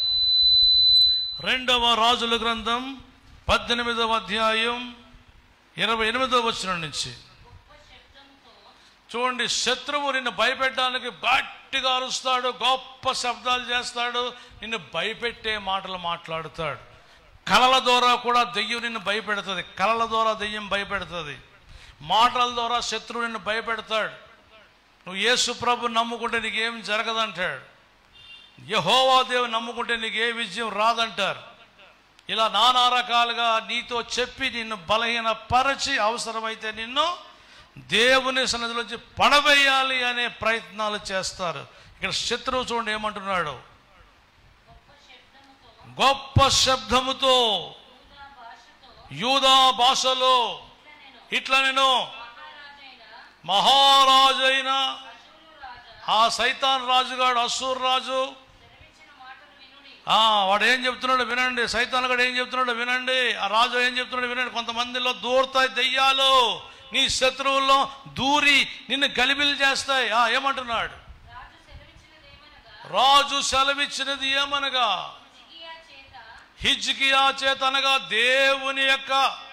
[SPEAKER 1] రెండవ రాజుల గ్రంథం పద్దెనిమిదవ అధ్యాయం ఇరవై ఎనిమిదవ వచనం నుంచి
[SPEAKER 2] గొప్ప శబ్దంతో
[SPEAKER 1] చూడండి శత్రువు నిన్ను భయపెట్టడానికి గట్టిగా గట్టిగా అరుస్తాడు గొప్ప శబ్దాలు చేస్తాడు నిన్ను భయపెట్టే మాటలు మాట్లాడుతాడు కళల ద్వారా కూడా దెయ్యం నిన్ను భయపెడుతుంది కళల ద్వారా దెయ్యం భయపెడుతుంది మాటల ద్వారా శత్రువు నిన్ను భయపెడతాడు నువ్వు యేసు ప్రభు నమ్ముకుంటే నీకేం జరగదంటాడు యహోవా దేవుని నమ్ముకుంటే నీకు ఏ విజయం రాదంటారు ఇలా నానా రకాలుగా నీతో చెప్పి నిన్ను బలహీన పరచి అవసరమైతే నిన్ను దేవుని సన్నిధిలోంచి పడవేయాలి అనే ప్రయత్నాలు చేస్తారు ఇక్కడ శత్రువు చూడండి ఏమంటున్నాడు
[SPEAKER 2] గొప్ప శబ్దముతో
[SPEAKER 1] గొప్ప శబ్దముతో
[SPEAKER 2] యూదా భాషతో
[SPEAKER 1] యూదా భాషలో
[SPEAKER 2] ఇట్లా నేను
[SPEAKER 1] ఇట్లా నేను
[SPEAKER 2] మహారాజైన
[SPEAKER 1] మహారాజైన
[SPEAKER 2] అశూరు రాజా
[SPEAKER 1] ఆ సైతాన్ రాజుగాడు అస్సూర్ రాజు
[SPEAKER 2] సెలవిచ్చిన మాటలు వినుడి
[SPEAKER 1] ఆ వాడు ఏం చెప్తున్నాడు వినండి సైతాన్ గడు ఏం చెప్తున్నాడు వినండి ఆ రాజు ఏం చెప్తున్నాడు వినండి కొంతమందిలో దూరతాయి దెయ్యాలు నీ శత్రువుల్లో దూరి నిన్ను గలిబిలి చేస్తాయి ఆ ఏమంటున్నాడు
[SPEAKER 2] రాజు సెలవిచ్చినదేమనగా
[SPEAKER 1] రాజు సెలవిచ్చినది ఏమనగా
[SPEAKER 2] హిజ్కియా చేత
[SPEAKER 1] హిజ్కియా చేత అనగా దేవుని యొక్క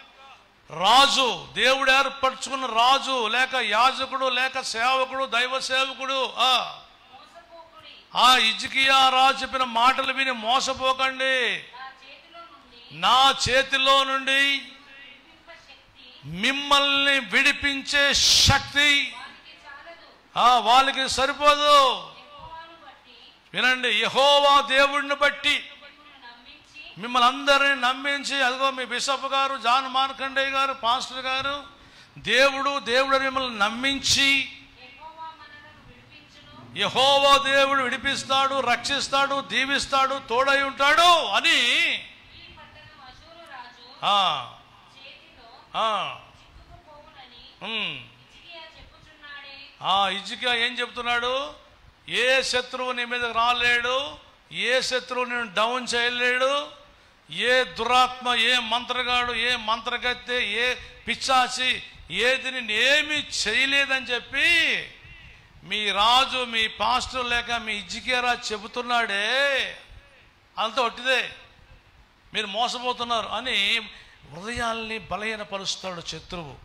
[SPEAKER 1] రాజు దేవుడు ఏర్పరచుకున్న రాజు లేక యాజకుడు లేక సేవకుడు దైవ సేవకుడు ఆ
[SPEAKER 2] మోసపోకుడి
[SPEAKER 1] ఆ హిజ్కియా రాజు చెప్పిన మాటలు విని మోసపోకండి
[SPEAKER 2] నా చేతిలో నుండి
[SPEAKER 1] నా చేతిలో నుండి
[SPEAKER 2] విడిపింప శక్తి
[SPEAKER 1] మిమ్మల్ని విడిపించే శక్తి
[SPEAKER 2] వానికి చాలదు
[SPEAKER 1] ఆ వాళ్ళకి సరిపోదు
[SPEAKER 2] యెహోవాను బట్టి
[SPEAKER 1] వినండి యహోవా దేవుడిని బట్టి
[SPEAKER 2] మిమ్మల్ని నమ్మించి
[SPEAKER 1] మిమ్మల్ని అందరినీ నమ్మించి అదిగో మీ bishop garu John Markandeya garu pastor గారు దేవుడు దేవుడు మిమ్మల్ని నమ్మించి
[SPEAKER 2] యెహోవా మనలను విడిపించును
[SPEAKER 1] యహోవా దేవుడు విడిపిస్తాడు రక్షిస్తాడు దీవిస్తాడు తోడై ఉంటాడు అని
[SPEAKER 2] ఈ పట్టణం అశూరు రాజు
[SPEAKER 1] ఆ,
[SPEAKER 2] చేతిలో
[SPEAKER 1] ఆ,
[SPEAKER 2] చిక్కుకుపోవునని
[SPEAKER 1] ఉమ్.
[SPEAKER 2] హిజ్కియా చెప్పుచున్నాడే
[SPEAKER 1] ఆ ఇజ్జిగా ఏం చెప్తున్నాడు ఏ శత్రువు నీ మీదకి రాలేడు ఏ శత్రువు నేను డౌన్ చేయలేడు ఏ దురాత్మ ఏ మంత్రగాడు ఏ మంత్రగత్తె ఏ పిచ్చాచి ఏది నేను ఏమీ చేయలేదని చెప్పి మీ రాజు మీ పాస్టర్ లేక మీ ఇజ్జికేరా చెబుతున్నాడే అంత ఒట్టిదే మీరు మోసపోతున్నారు అని హృదయాల్ని బలహీనపరుస్తాడు శత్రువు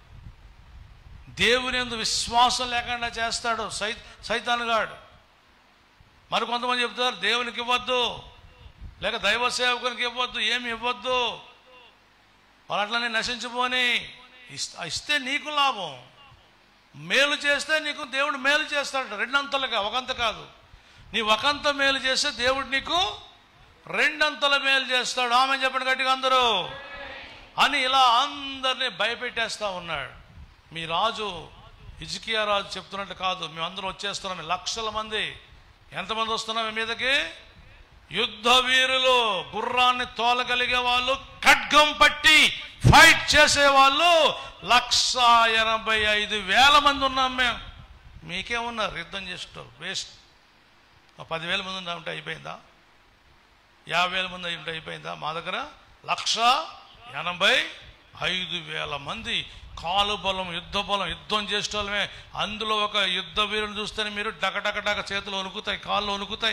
[SPEAKER 1] దేవుని యందు విశ్వాసం లేకుండా చేస్తాడు సై సైతానుగాడు మరి కొంతమంది చెప్తారు దేవునికి ఇవ్వద్దు లేక దైవ సేవకునికి ఇవ్వద్దు ఏమి ఇవ్వద్దు వాళ్ళు అట్లనే నశించిపోని ఇస్- ఇస్తే నీకు లాభం మేలు చేస్తే నీకు దేవుడు మేలు చేస్తాడు రెండంతలుగా ఒకంత కాదు నీ ఒకంత మేలు చేస్తే దేవుడు నీకు రెండంతల మేలు చేస్తాడు ఆమె చెప్పండి గట్టిగా అందరూ అని ఇలా అందరినీ భయపెట్టేస్తా ఉన్నాడు మీ రాజు ఇజికియా రాజు చెప్తున్నట్టు కాదు మేమందరం వచ్చేస్తున్నాం లక్షల మంది ఎంతమంది వస్తున్నాం మీ మీదకి యుద్ధ వీరులు గుర్రాన్ని తోలగలిగే వాళ్ళు ఖడ్గం పట్టి ఫైట్ చేసే వాళ్ళు లక్ష ఎనభై ఐదు వేల మంది ఉన్నాం మేము మీకేమున్నారు యుద్ధం చేసేటోళ్ళు వేస్ట్ పదివేల మంది ఉన్నా ఉంటే అయిపోయిందా యాభై వేల మంది ఉంటే అయిపోయిందా మా దగ్గర లక్ష ఎనభై ఐదు వేల మంది కాలు బలం యుద్ధ బలం యుద్ధం చేసేటోళ్ళమే అందులో ఒక యుద్ధ వీరుని చూస్తేనే మీరు డగడగ డగ చేతులు వణుకుతాయి కాళ్ళు వణుకుతాయి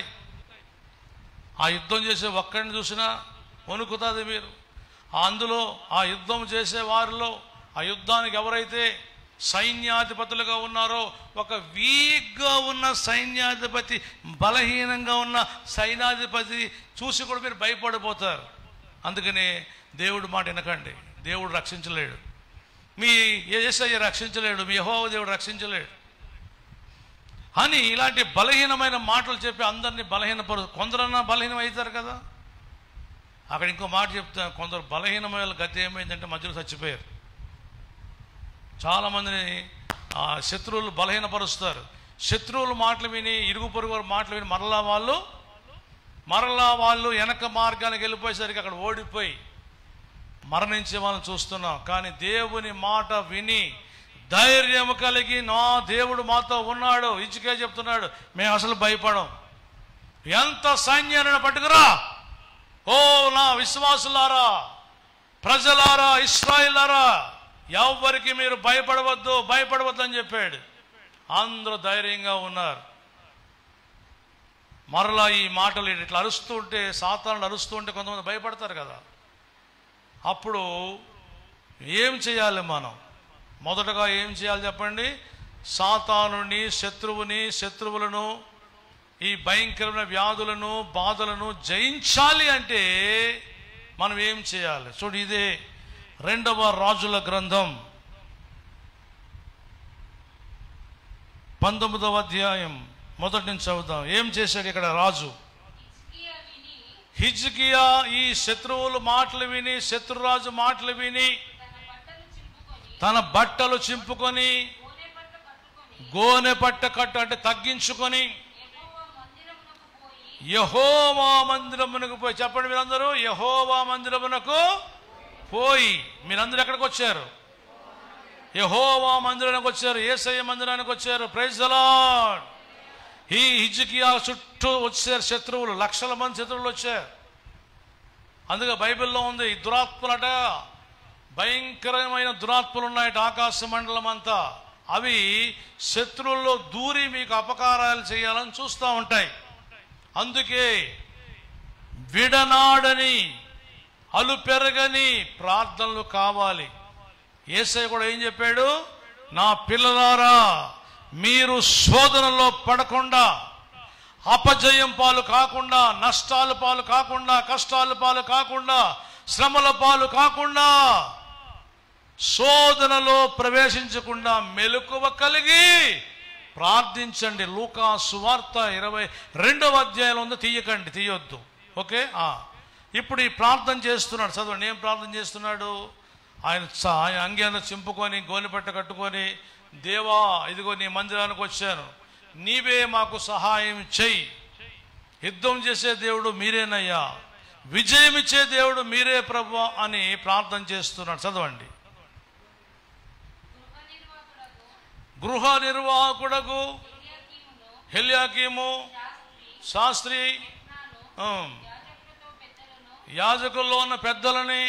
[SPEAKER 1] ఆ యుద్ధం చేసే ఒక్కడిని చూసినా వణుకుతుంది మీరు అందులో ఆ యుద్ధం చేసే వారిలో ఆ యుద్ధానికి ఎవరైతే సైన్యాధిపతులుగా ఉన్నారో ఒక వీక్గా ఉన్న సైన్యాధిపతి బలహీనంగా ఉన్న సైన్యాధిపతి చూసి కూడా మీరు భయపడిపోతారు అందుకని దేవుడు మాట వినకండి దేవుడు రక్షించలేడు మీ ఏసయ్య రక్షించలేడు మీ యెహోవా దేవుడు రక్షించలేడు అని ఇలాంటి బలహీనమైన మాటలు చెప్పి అందరినీ బలహీనపరు కొందరన్నా బలహీనం అవుతారు కదా అక్కడ ఇంకో మాట చెప్తాను కొందరు బలహీనమైన గతి ఏమైందంటే మధ్యలో చచ్చిపోయారు చాలామందిని ఆ శత్రువులు బలహీనపరుస్తారు శత్రువుల మాటలు విని ఇరుగు పొరుగు వారి మాటలు విని మరలా వాళ్ళు మరలా వాళ్ళు వెనక మార్గానికి వెళ్ళిపోయేసరికి అక్కడ ఓడిపోయి మరణించే వాళ్ళని చూస్తున్నాం కానీ దేవుని మాట విని ధైర్యం కలిగి నా దేవుడు మాతో ఉన్నాడు ఇచ్చికే చెప్తున్నాడు మేము అసలు భయపడం ఎంత సైన్యాన్ని పట్టుకురా ఓ నా విశ్వాసులారా ప్రజలారా ఇస్రాయిలారా ఎవ్వరికి మీరు భయపడవద్దు భయపడవద్దు అని చెప్పాడు అందరూ ధైర్యంగా ఉన్నారు మరలా ఈ మాటలు ఇట్లా అరుస్తూ ఉంటే సాతాను అరుస్తూ ఉంటే కొంతమంది భయపడతారు కదా అప్పుడు ఏం చేయాలి మనం మొదటగా ఏం చేయాలి చెప్పండి సాతానుని శత్రువుని శత్రువులను ఈ భయంకరమైన వ్యాధులను బాధలను జయించాలి అంటే మనం ఏం చేయాలి చూడు ఇదే రెండవ రాజుల గ్రంథం పంతొమ్మిదవ అధ్యాయం మొదటి నుంచి చదువుదాం ఏం చేశాడు ఇక్కడ రాజు
[SPEAKER 2] హిజ్కియా విని
[SPEAKER 1] హిజ్కియా ఈ శత్రువులు మాటలు విని శత్రురాజు మాటలు విని
[SPEAKER 2] తన బట్టలు చింపుకొని
[SPEAKER 1] తన బట్టలు చింపుకొని
[SPEAKER 2] గోనె పట్ట కట్టుకొని
[SPEAKER 1] గోనె పట్ట కట్టు అంటే తగ్గించుకొని
[SPEAKER 2] యెహోవా మందిరమునకు
[SPEAKER 1] యహోవా మందిరమునకు
[SPEAKER 2] పోయి
[SPEAKER 1] పోయి చెప్పండి మీరందరూ యహోవా మందిరమునకు పోయి మీరందరూ ఎక్కడికి వచ్చారు యహోవా మందిరానికి వచ్చారు ఏసయ్య మందిరానికి వచ్చారు ప్రైజ్ అలాడ్ ఈ హిజ్కియా చుట్టూ వచ్చారు శత్రువులు లక్షల మంది శత్రువులు వచ్చారు అందుకే బైబిల్లో ఉంది ఈ దురాత్మలట భయంకరమైన దురాత్మలు ఉన్నాయట ఆకాశ మండలం అంతా అవి శత్రువుల్లో దూరి మీకు అపకారాలు చేయాలని చూస్తూ ఉంటాయి అందుకే విడనాడని అలుపెరగని ప్రార్థనలు కావాలి ఏసై కూడా ఏం చెప్పాడు నా పిల్లలారా మీరు శోధనలో పడకుండా అపజయం పాలు కాకుండా నష్టాల పాలు కాకుండా కష్టాల పాలు కాకుండా శ్రమల పాలు కాకుండా శోధనలో ప్రవేశించకుండా మెలకువ కలిగి ప్రార్థించండి లూకా సువార్త ఇరవై రెండవ అధ్యాయంలో ఉంది తీయకండి తీయొద్దు ఓకే ఆ. ఇప్పుడు ఈ ప్రార్థన చేస్తున్నాడు చదవండి ఏం ప్రార్థన చేస్తున్నాడు ఆయన చ- ఆయన అంగేన చింపుకొని గోనెపట్ట కట్టుకొని దేవా ఇదిగో నీ మందిరానికి వచ్చాను నీవే మాకు సహాయం చెయ్యి యుద్ధం చేసే దేవుడు మీరేనయ్యా విజయం ఇచ్చే దేవుడు మీరే ప్రభు అని ప్రార్థన చేస్తున్నాడు చదవండి
[SPEAKER 2] గృహ
[SPEAKER 1] గృహ
[SPEAKER 2] నిర్వాహకులకు
[SPEAKER 1] నిర్వాహకుడకు
[SPEAKER 2] ఎలియాకీమును
[SPEAKER 1] హెల్యాకీము
[SPEAKER 2] శాస్త్రి
[SPEAKER 1] శాస్త్రి
[SPEAKER 2] యజ్ఞాను
[SPEAKER 1] ఉమ్,
[SPEAKER 2] యాజకులతో పెద్దలను
[SPEAKER 1] యాజకుల్లో ఉన్న పెద్దలని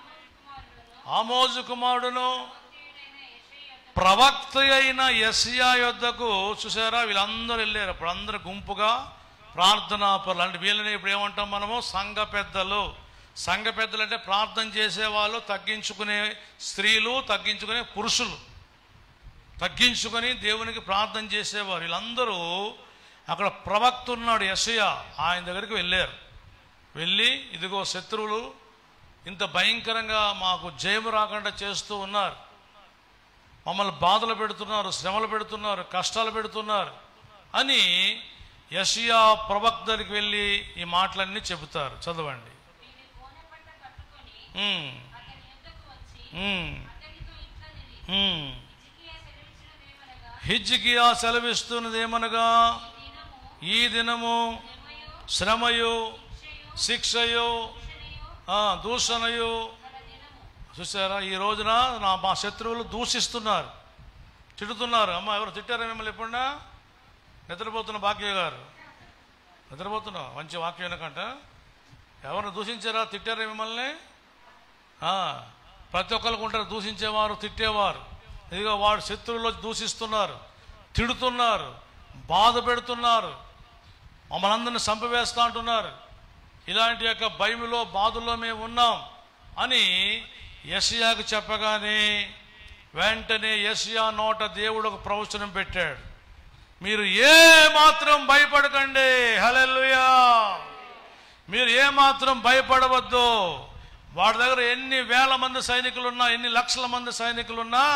[SPEAKER 2] ఆమోదు కుమారులను
[SPEAKER 1] ఆమోజు కుమారుడును
[SPEAKER 2] భక్తుడైన యెషయా యొద్దకు
[SPEAKER 1] ప్రవక్త అయిన యస్యా యొద్దకు చూసారా వీళ్ళందరూ వెళ్ళారు ఇప్పుడు అందరు గుంపుగా ప్రార్థనా పరులు అంటే వీళ్ళని ఇప్పుడు ఏమంటాం మనము సంఘ పెద్దలు సంఘ పెద్దలు అంటే ప్రార్థన చేసేవాళ్ళు తగ్గించుకునే స్త్రీలు తగ్గించుకునే పురుషులు తగ్గించుకొని దేవునికి ప్రార్థన చేసేవారు వీళ్ళందరూ అక్కడ ప్రవక్త ఉన్నాడు యశయ ఆయన దగ్గరికి వెళ్ళారు వెళ్ళి ఇదిగో శత్రువులు ఇంత భయంకరంగా మాకు జయము రాకుండా చేస్తూ ఉన్నారు మమ్మల్ని బాధలు పెడుతున్నారు శ్రమలు పెడుతున్నారు కష్టాలు పెడుతున్నారు అని యషియా ప్రవక్త దగ్గరికి వెళ్ళి ఈ మాటలన్నీ చెబుతారు చదవండి
[SPEAKER 2] వీరి గోనెపట్ట కట్టుకొని
[SPEAKER 1] ఉమ్,
[SPEAKER 2] అతని యొద్దకు వచ్చి
[SPEAKER 1] ఉమ్,
[SPEAKER 2] అతనితో ఇట్లా నిలి
[SPEAKER 1] ఉమ్.
[SPEAKER 2] హిజ్కియా సెలవిచ్చినదేమనగా
[SPEAKER 1] హిజ్కియా సెలవిస్తున్నది ఏమనగా
[SPEAKER 2] ఈ
[SPEAKER 1] ఈ
[SPEAKER 2] దినము
[SPEAKER 1] దినము
[SPEAKER 2] శ్రమయు
[SPEAKER 1] శ్రమయు
[SPEAKER 2] శిక్షయు
[SPEAKER 1] శిక్షయు
[SPEAKER 2] దూషణయు
[SPEAKER 1] ఆ, దూషణయు
[SPEAKER 2] గల దినము
[SPEAKER 1] చూసారా ఈ రోజున నా మా శత్రువులు దూషిస్తున్నారు తిడుతున్నారు అమ్మ ఎవరు తిట్టారా మిమ్మల్ని ఎప్పుడన్నా నిద్రపోతున్న భాగ్య గారు నిద్రపోతున్నావు మంచి వాక్యం వినకంట ఎవరిని దూషించారా తిట్టారా మిమ్మల్ని ఆ, ప్రతి ఒక్కరికి ఉంటారు దూషించేవారు తిట్టేవారు ఇదిగో వాడు శత్రువులు వచ్చి దూషిస్తున్నారు తిడుతున్నారు బాధ పెడుతున్నారు మమ్మల్ని అందరిని చంపవేస్తా అంటున్నారు ఇలాంటి యొక్క భయములో బాధల్లో మేము ఉన్నాం అని యషయాకు చెప్పగానే వెంటనే యషయా నోట దేవుడు ఒక ప్రవచనం పెట్టాడు మీరు ఏ మాత్రం భయపడకండి హల్లెలూయా మీరు ఏ మాత్రం భయపడవద్దు వాడి దగ్గర ఎన్ని వేల మంది సైనికులు ఉన్నా ఎన్ని లక్షల మంది సైనికులు ఉన్నా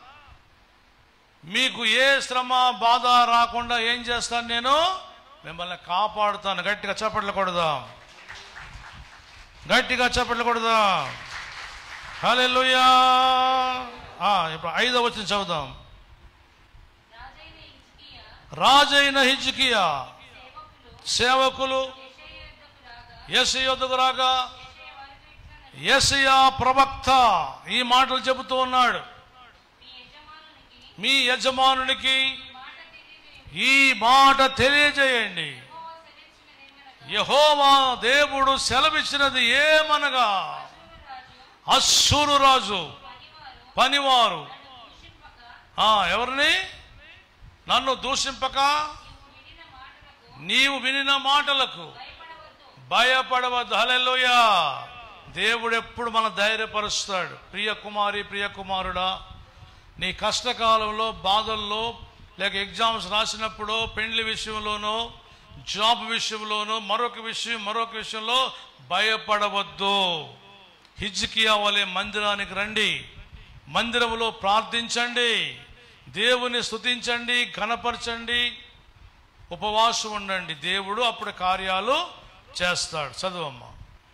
[SPEAKER 1] మీకు ఏ శ్రమ బాధ రాకుండా ఏం చేస్తాను నేను మిమ్మల్ని కాపాడుతాను గట్టిగా చప్పట్లు కొడదాం గట్టిగా చప్పట్లు కొడదాం హల్లెలూయా ఆ, ఇప్పుడు ఐదో వచ్చిన చదువుదాం
[SPEAKER 2] రాజైన హిజ్కియా
[SPEAKER 1] రాజైన హిజ్కియా
[SPEAKER 2] సేవకులు
[SPEAKER 1] సేవకులు
[SPEAKER 2] యెషయా యొద్దకు
[SPEAKER 1] యెషయా
[SPEAKER 2] రాగా
[SPEAKER 1] రాగా
[SPEAKER 2] యెషయా వారితో ఇట్లా నిలి
[SPEAKER 1] యెషయా ప్రవక్త ఈ మాటలు చెబుతూ ఉన్నాడు
[SPEAKER 2] మీ యజమానునికి
[SPEAKER 1] మీ యజమానునికి
[SPEAKER 2] ఈ మాట తెలియజేయండి
[SPEAKER 1] ఈ మాట తెలియజేయండి
[SPEAKER 2] యెహోవా సెలవిచ్చినదేమనగా
[SPEAKER 1] యహోవా దేవుడు సెలవిచ్చినది ఏమనగా
[SPEAKER 2] అశ్షూరు రాజు
[SPEAKER 1] అస్సూరు రాజు
[SPEAKER 2] పనివారు
[SPEAKER 1] పనివారు
[SPEAKER 2] నన్ను దూషింపక
[SPEAKER 1] ఆ ఎవరిని నన్ను దూషింపక
[SPEAKER 2] నీవు వినిన మాటలకు
[SPEAKER 1] నీవు వినిన మాటలకు
[SPEAKER 2] భయపడవద్దు
[SPEAKER 1] భయపడవద్దు హల్లెలూయా దేవుడు ఎప్పుడు మన ధైర్యపరుస్తాడు ప్రియ కుమారి ప్రియ కుమారుడా నీ కష్టకాలంలో బాధల్లో లేక ఎగ్జామ్స్ రాసినప్పుడు పెండ్లి విషయంలోనో జాబ్ విషయంలోనూ మరొక విషయం మరొక విషయంలో భయపడవద్దు హిజ్కియా వలె మందిరానికి రండి మందిరములో ప్రార్థించండి దేవుని స్తుతించండి ఘనపరచండి ఉపవాసం ఉండండి దేవుడు అప్పుడు కార్యాలు చేస్తాడు చదువమ్మా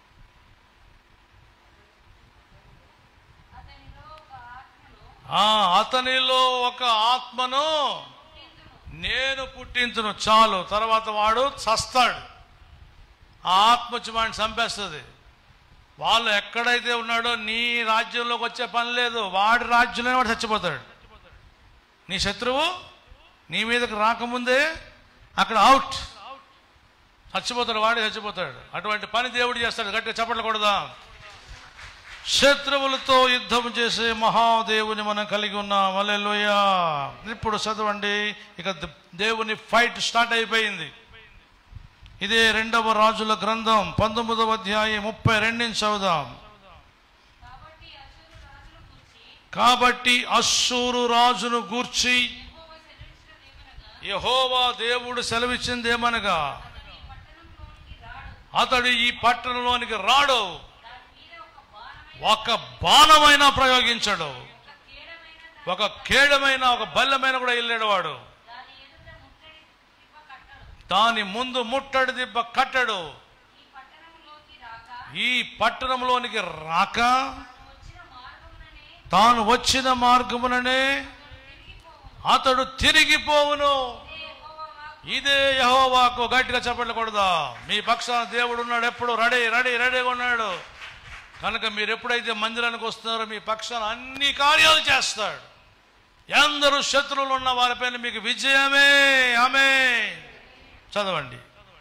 [SPEAKER 2] అతనిలో ఒక ఆత్మను
[SPEAKER 1] ఆ, అతనిలో ఒక ఆత్మను
[SPEAKER 2] పుట్టించును.
[SPEAKER 1] నేను పుట్టించును చాలు తర్వాత వాడు చస్తాడు ఆ ఆత్మ వచ్చి వాడిని చంపేస్తుంది వాళ్ళు ఎక్కడైతే ఉన్నాడో నీ రాజ్యంలోకి వచ్చే పని లేదు వాడి రాజ్యంలోనే వాడు చచ్చిపోతాడు నీ శత్రువు నీ మీదకి రాకముందే అక్కడ అవుట్ చచ్చిపోతాడు వాడే చచ్చిపోతాడు అటువంటి పని దేవుడు చేస్తాడు గట్టిగా చెప్పకూడదా శత్రువులతో యుద్ధం చేసే మహాదేవుని మనం కలిగి ఉన్నాం అల్లెలుయా ఇప్పుడు చదవండి ఇక ద- దేవుని ఫైట్ స్టార్ట్ అయిపోయింది ఇదే రెండవ రాజుల గ్రంథం పంతొమ్మిదవ అధ్యాయం ముప్పై రెండుని చదువుదాం
[SPEAKER 2] కాబట్టి అసురు రాజును కూర్చి
[SPEAKER 1] కాబట్టి అశ్షూరు రాజును గూర్చి
[SPEAKER 2] యెహోవా సెలవిచ్చినదేమనగా
[SPEAKER 1] యహోవా దేవుడు సెలవిచ్చిందేమనగా
[SPEAKER 2] అతడు ఈ పట్టణంలోనికి రాడు
[SPEAKER 1] అతడు ఈ పట్టణంలోనికి రాడు
[SPEAKER 2] దాని మీద ఒక బాణమైన
[SPEAKER 1] ఒక బాణమైనా ప్రయోగించడు
[SPEAKER 2] ఒక కీడమైన
[SPEAKER 1] ఒక కేడమైన ఒక బల్లమైన కూడా వెళ్ళాడు వాడు
[SPEAKER 2] దాని ఎదుట ముట్టడి తిప్ప కట్టడు
[SPEAKER 1] దాని ముందు ముట్టడి దిబ్బ కట్టడు
[SPEAKER 2] ఈ పట్టణంలోకి రాక
[SPEAKER 1] ఈ పట్టణంలోనికి రాక
[SPEAKER 2] తాను వచ్చిన మార్గముననే
[SPEAKER 1] తాను వచ్చిన మార్గముననే
[SPEAKER 2] తిరిగిపోవును
[SPEAKER 1] అతడు తిరిగిపోవును
[SPEAKER 2] ఇదే యెహోవా వాక్కు.
[SPEAKER 1] ఇదే యహోవాకు గట్టిగా చెప్పకూడదా మీ పక్షాన దేవుడు ఉన్నాడు ఎప్పుడు రెడీ రెడీ రెడీగా ఉన్నాడు కనుక మీరు ఎప్పుడైతే మందిరానికి వస్తున్నారో మీ పక్షాన అన్ని కార్యాలు చేస్తాడు ఎందరూ శత్రువులు ఉన్న వారిపైన మీకు విజయమే ఆమె చదవండి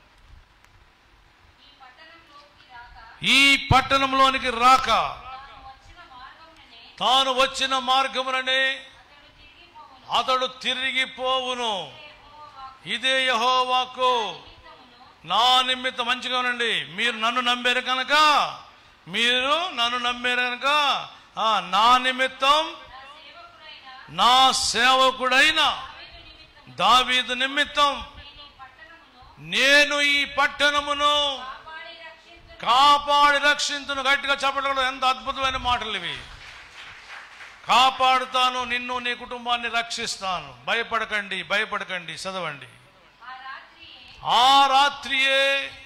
[SPEAKER 2] ఈ పట్టణంలోకి రాక
[SPEAKER 1] ఈ పట్టణంలోనికి రాక
[SPEAKER 2] తాను వచ్చిన మార్గముననే
[SPEAKER 1] తాను వచ్చిన మార్గముననే
[SPEAKER 2] అతడు తిరిగిపోవును
[SPEAKER 1] అతడు తిరిగిపోవును
[SPEAKER 2] యెహోవా వాక్కు.
[SPEAKER 1] ఇదే యహోవాకు
[SPEAKER 2] నిమిత్తమును
[SPEAKER 1] నా నిమిత్తం మంచిగా ఉండండి మీరు నన్ను నమ్మారు కనుక మీరు నన్ను నమ్మారు కనుక ఆ, నా నిమిత్తం
[SPEAKER 2] నా సేవకుడైన
[SPEAKER 1] నా సేవకుడైన
[SPEAKER 2] దావీదు నిమిత్తము
[SPEAKER 1] దావీదు నిమిత్తం
[SPEAKER 2] నేను ఈ పట్టణమును
[SPEAKER 1] నేను ఈ పట్టణమును
[SPEAKER 2] కాపాడి రక్షించును.
[SPEAKER 1] కాపాడి రక్షించును గట్టిగా చెప్పడం ఎంత అద్భుతమైన మాటలు ఇవి కాపాడుతాను నిన్ను నీ కుటుంబాన్ని రక్షిస్తాను భయపడకండి భయపడకండి చదవండి
[SPEAKER 2] ఆ రాత్రియే
[SPEAKER 1] ఆ రాత్రియే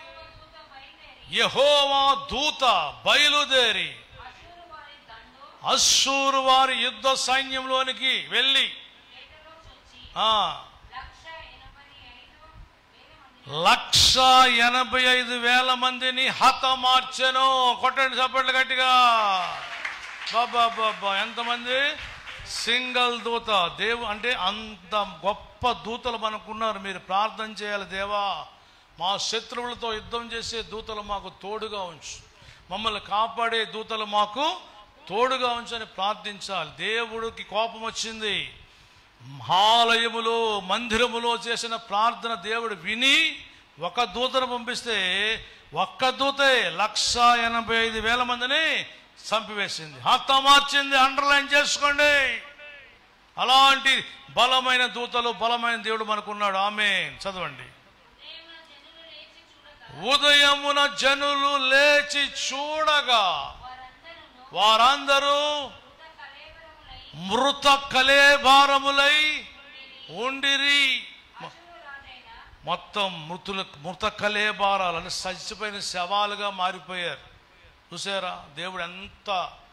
[SPEAKER 2] యెహోవా దూత బయలుదేరి
[SPEAKER 1] యహోవా దూత బయలుదేరి
[SPEAKER 2] అశూరు వారి దండు
[SPEAKER 1] అశ్షూరు వారి యుద్ధ సైన్యంలోనికి వెళ్ళి
[SPEAKER 2] ఏటలో చొచ్చి
[SPEAKER 1] ఆ
[SPEAKER 2] లక్ష ఎనభై ఐదు వేల మంది
[SPEAKER 1] లక్ష ఎనభై ఐదు వేల మందిని హతమార్చెను కొట్టండి చప్పట్లు గట్టిగా బాబా బాబా ఎంతమంది సింగల్ దూత దేవు అంటే అంత గొప్ప దూతలు మనకున్నారు మీరు ప్రార్థన చేయాలి దేవా మా శత్రువులతో యుద్ధం చేసే దూతలు మాకు తోడుగా ఉంచు మమ్మల్ని కాపాడే దూతలు మాకు తోడుగా ఉంచని ప్రార్థించాలి దేవుడికి కోపం వచ్చింది ఆలయములో మందిరములో చేసిన ప్రార్థన దేవుడు విని ఒక దూతను పంపిస్తే ఒక్క దూతే లక్ష ఎనభై ఐదు వేల మందిని చంపివేసింది హతమార్చింది అండర్లైన్ చేసుకోండి అలాంటి బలమైన దూతలు బలమైన దేవుడు మనకున్నాడు ఆమె చదవండి
[SPEAKER 2] ఉదయమున జనులు లేచి చూడగా
[SPEAKER 1] ఉదయమున జనులు లేచి చూడగా
[SPEAKER 2] వారందరూ
[SPEAKER 1] వారందరూ
[SPEAKER 2] మృత
[SPEAKER 1] మృత
[SPEAKER 2] కళేబరములై
[SPEAKER 1] కలేభారములై ఉండిరి
[SPEAKER 2] అశూరు రాజైన
[SPEAKER 1] మొత్తం మృతుల మృత కలేబారాలు అంటే చచ్చిపోయిన శవాలుగా మారిపోయారు చూసారా దేవుడు ఎంత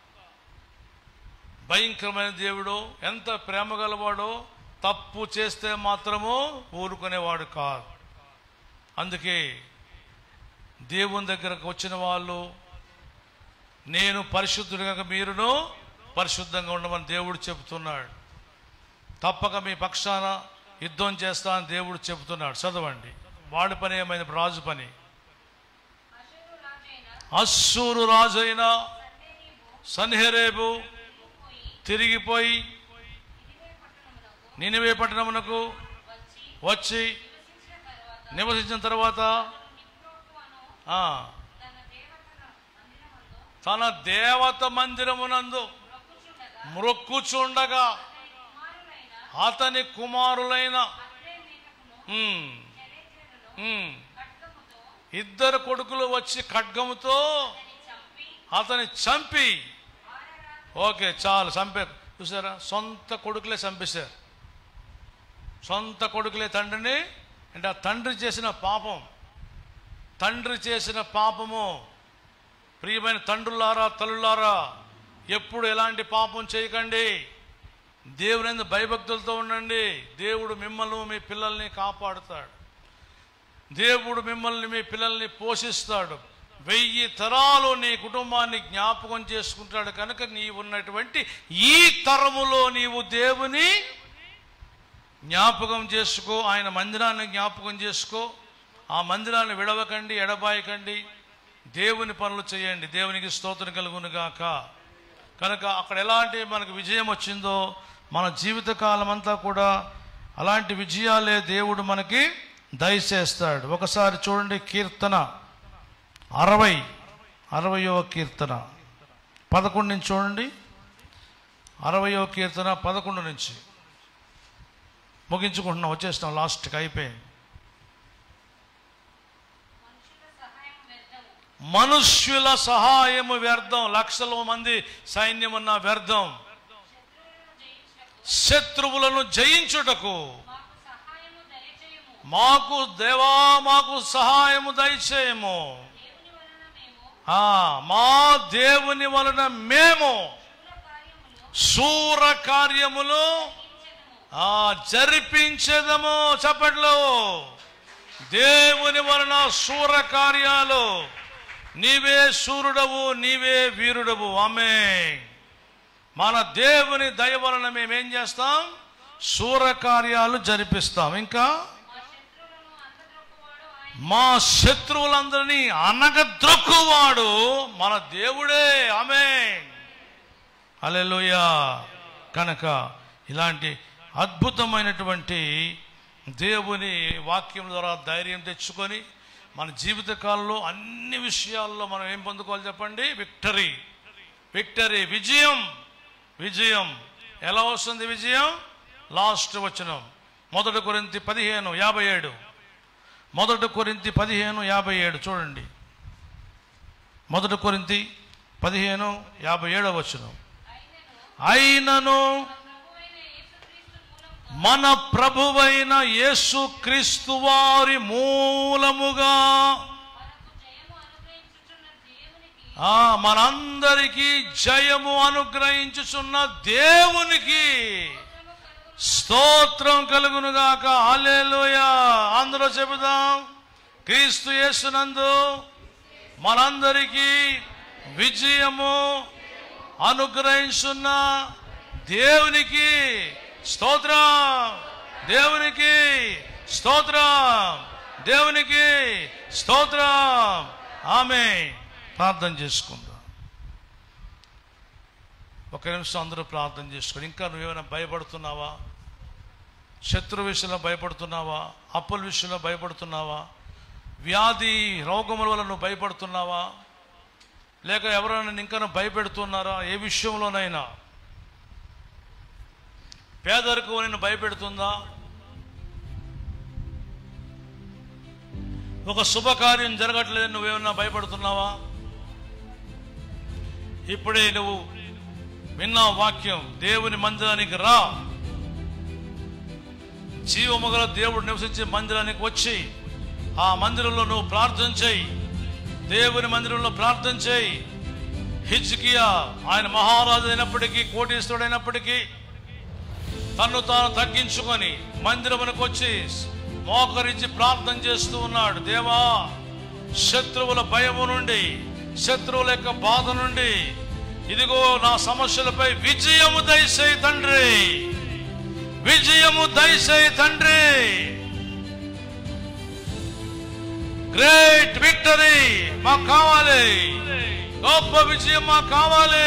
[SPEAKER 1] భయంకరమైన దేవుడు ఎంత ప్రేమ గలవాడో తప్పు చేస్తే మాత్రము ఊరుకునేవాడు కాదు అందుకే దేవుని దగ్గరకు వచ్చిన వాళ్ళు నేను పరిశుద్ధుడిగా మీరును పరిశుద్ధంగా ఉండమని దేవుడు చెబుతున్నాడు తప్పక మీ పక్షాన యుద్ధం చేస్తానని దేవుడు చెబుతున్నాడు చదవండి వాడి పని ఏమైంది రాజు పని
[SPEAKER 2] అశూరు రాజైన
[SPEAKER 1] అస్సూరు రాజైన
[SPEAKER 2] సన్హెరీబు
[SPEAKER 1] సన్హెరేబు
[SPEAKER 2] తిరిగిపోయి
[SPEAKER 1] తిరిగిపోయి
[SPEAKER 2] నినివే పట్టణమునకు
[SPEAKER 1] నినివే పట్టణమునకు
[SPEAKER 2] వచ్చి
[SPEAKER 1] వచ్చి
[SPEAKER 2] నివసించిన తర్వాత
[SPEAKER 1] నివసించిన తర్వాత
[SPEAKER 2] నిప్రోకువను
[SPEAKER 1] ఆ,
[SPEAKER 2] తన దేవతల మందిరమందు
[SPEAKER 1] తన దేవత మందిరమునందు
[SPEAKER 2] మొక్కుచుండగా
[SPEAKER 1] మ్రొక్కుచుండగా
[SPEAKER 2] అతని కుమారులైన
[SPEAKER 1] అతని కుమారులైన
[SPEAKER 2] అత్రేమేకకును
[SPEAKER 1] ఉమ్,
[SPEAKER 2] చెరెచెరును
[SPEAKER 1] ఉమ్.
[SPEAKER 2] ఖడ్గముతో
[SPEAKER 1] ఇద్దరు కొడుకులు వచ్చి ఖడ్గముతో
[SPEAKER 2] అతన్ని చంపి
[SPEAKER 1] అతని చంపి
[SPEAKER 2] ఆరరాత్రి
[SPEAKER 1] ఓకే చాలు చంపారు చూసారా సొంత కొడుకులే చంపేశారు సొంత కొడుకులే తండ్రిని అంటే ఆ తండ్రి చేసిన పాపం తండ్రి చేసిన పాపము ప్రియమైన తండ్రులారా తల్లులారా ఎప్పుడు ఎలాంటి పాపం చేయకండి దేవుని భయభక్తులతో ఉండండి దేవుడు మిమ్మల్ని మీ పిల్లల్ని కాపాడుతాడు దేవుడు మిమ్మల్ని మీ పిల్లల్ని పోషిస్తాడు వెయ్యి తరాలు నీ కుటుంబాన్ని జ్ఞాపకం చేసుకుంటాడు కనుక నీవు ఉన్నటువంటి ఈ తరములో నీవు దేవుని జ్ఞాపకం చేసుకో ఆయన మందిరాన్ని జ్ఞాపకం చేసుకో ఆ మందిరాన్ని విడవకండి ఎడబాయకండి దేవుని పనులు చేయండి దేవునికి స్తోత్రం కలుగును గాక కనుక అక్కడ ఎలాంటి మనకు విజయం వచ్చిందో మన జీవితకాలం అంతా కూడా అలాంటి విజయాలే దేవుడు మనకి దయచేస్తాడు ఒకసారి చూడండి కీర్తన అరవై అరవయో కీర్తన పదకొండు నుంచి చూడండి అరవయో కీర్తన పదకొండు నుంచి ముగించుకుంటున్నాం వచ్చేసినాం లాస్ట్కి అయిపోయింది
[SPEAKER 2] మనుషుల సహాయం
[SPEAKER 1] మనుష్యుల సహాయము
[SPEAKER 2] వ్యర్థము
[SPEAKER 1] వ్యర్థం లక్షల మంది సైన్యం ఉన్న వ్యర్థం
[SPEAKER 2] శత్రువులను
[SPEAKER 1] శత్రువులను
[SPEAKER 2] జయించుటకు
[SPEAKER 1] జయించుటకు
[SPEAKER 2] మాకు సహాయము దయచేయము
[SPEAKER 1] మాకు దేవా మాకు సహాయము దయచేయము
[SPEAKER 2] దేవుని వలన మేము
[SPEAKER 1] ఆ మా దేవుని వలన మేము
[SPEAKER 2] శూర
[SPEAKER 1] శూర
[SPEAKER 2] కార్యములు
[SPEAKER 1] కార్యములు
[SPEAKER 2] జరిగించెదము.
[SPEAKER 1] ఆ జరిపించదము చప్పట్లో దేవుని వలన శూర కార్యాలు నీవే శూరుడవు నీవే వీరుడవు ఆమె మన దేవుని దయ వలన మేమేం చేస్తాం శూర కార్యాలు జరిపిస్తాం ఇంకా
[SPEAKER 2] మా శత్రువులను
[SPEAKER 1] మా శత్రువులందరినీ
[SPEAKER 2] అందద్రొక్కువాడు ఆయన
[SPEAKER 1] అనగద్రొక్కువాడు మన దేవుడే ఆమె అలెలుయా కనుక ఇలాంటి అద్భుతమైనటువంటి దేవుని వాక్యం ద్వారా ధైర్యం తెచ్చుకొని మన జీవితకాలంలో అన్ని విషయాల్లో మనం ఏం పొందుకోవాలి చెప్పండి విక్టరీ విక్టరీ విజయం విజయం ఎలా వస్తుంది విజయం లాస్ట్ వచనం మొదటి కొరింతి పదిహేను యాభై ఏడు మొదటి కొరింతి పదిహేను యాభై ఏడు చూడండి మొదటి కొరింతి పదిహేను యాభై ఏడవ వచనం
[SPEAKER 2] అయినను
[SPEAKER 1] అయినను
[SPEAKER 2] ప్రభువైన యేసుక్రీస్తు మూలముగా
[SPEAKER 1] మన ప్రభువైన యేసుక్రీస్తు వారి మూలముగా
[SPEAKER 2] మనకు జయము అనుగ్రహించుచున్న దేవునికి
[SPEAKER 1] ఆ మనందరికీ జయము అనుగ్రహించుచున్న దేవునికి స్తోత్రం కలుగునుగాక హల్లెలూయ అందరూ చెబుదాం క్రీస్తు యేసునందు మనందరికీ విజయము అనుగ్రహించున్న దేవునికి స్తోత్రం దేవునికి స్తోత్రం దేవునికి స్తోత్రం ఆమె ప్రార్థన చేసుకుందాం ఒక నిమిషం అందరూ ప్రార్థన చేసుకోండి ఇంకా నువ్వేమైనా భయపడుతున్నావా శత్రు విషయంలో భయపడుతున్నావా అప్పుల విషయంలో భయపడుతున్నావా వ్యాధి రోగముల వల్ల నువ్వు భయపడుతున్నావా లేక ఎవరైనా ఇంకా భయపెడుతున్నారా ఏ విషయంలోనైనా పేదరికం నిన్ను భయపెడుతుందా ఒక శుభకార్యం జరగట్లేదని నువ్వేమన్నా భయపడుతున్నావా ఇప్పుడే నువ్వు విన్నా వాక్యం దేవుని మందిరానికి రా జీవముగల దేవుడు నివసించే మందిరానికి వచ్చి ఆ మందిరంలో నువ్వు ప్రార్థన చేయి దేవుని మందిరంలో ప్రార్థన చేయి హిజ్కియా ఆయన మహారాజు అయినప్పటికీ కోటీశ్వరుడైనప్పటికీ తన్ను తాను తగ్గించుకొని మందిరమునకు వచ్చి మోకరించి ప్రార్థన చేస్తూ ఉన్నాడు దేవా శత్రువుల భయము నుండి శత్రువుల యొక్క బాధ నుండి ఇదిగో నా సమస్యలపై విజయము దయచేయి తండ్రి విజయము దయచేయి తండ్రి గ్రేట్ విక్టరీ మాకు కావాలి గొప్ప విజయం మాకు కావాలి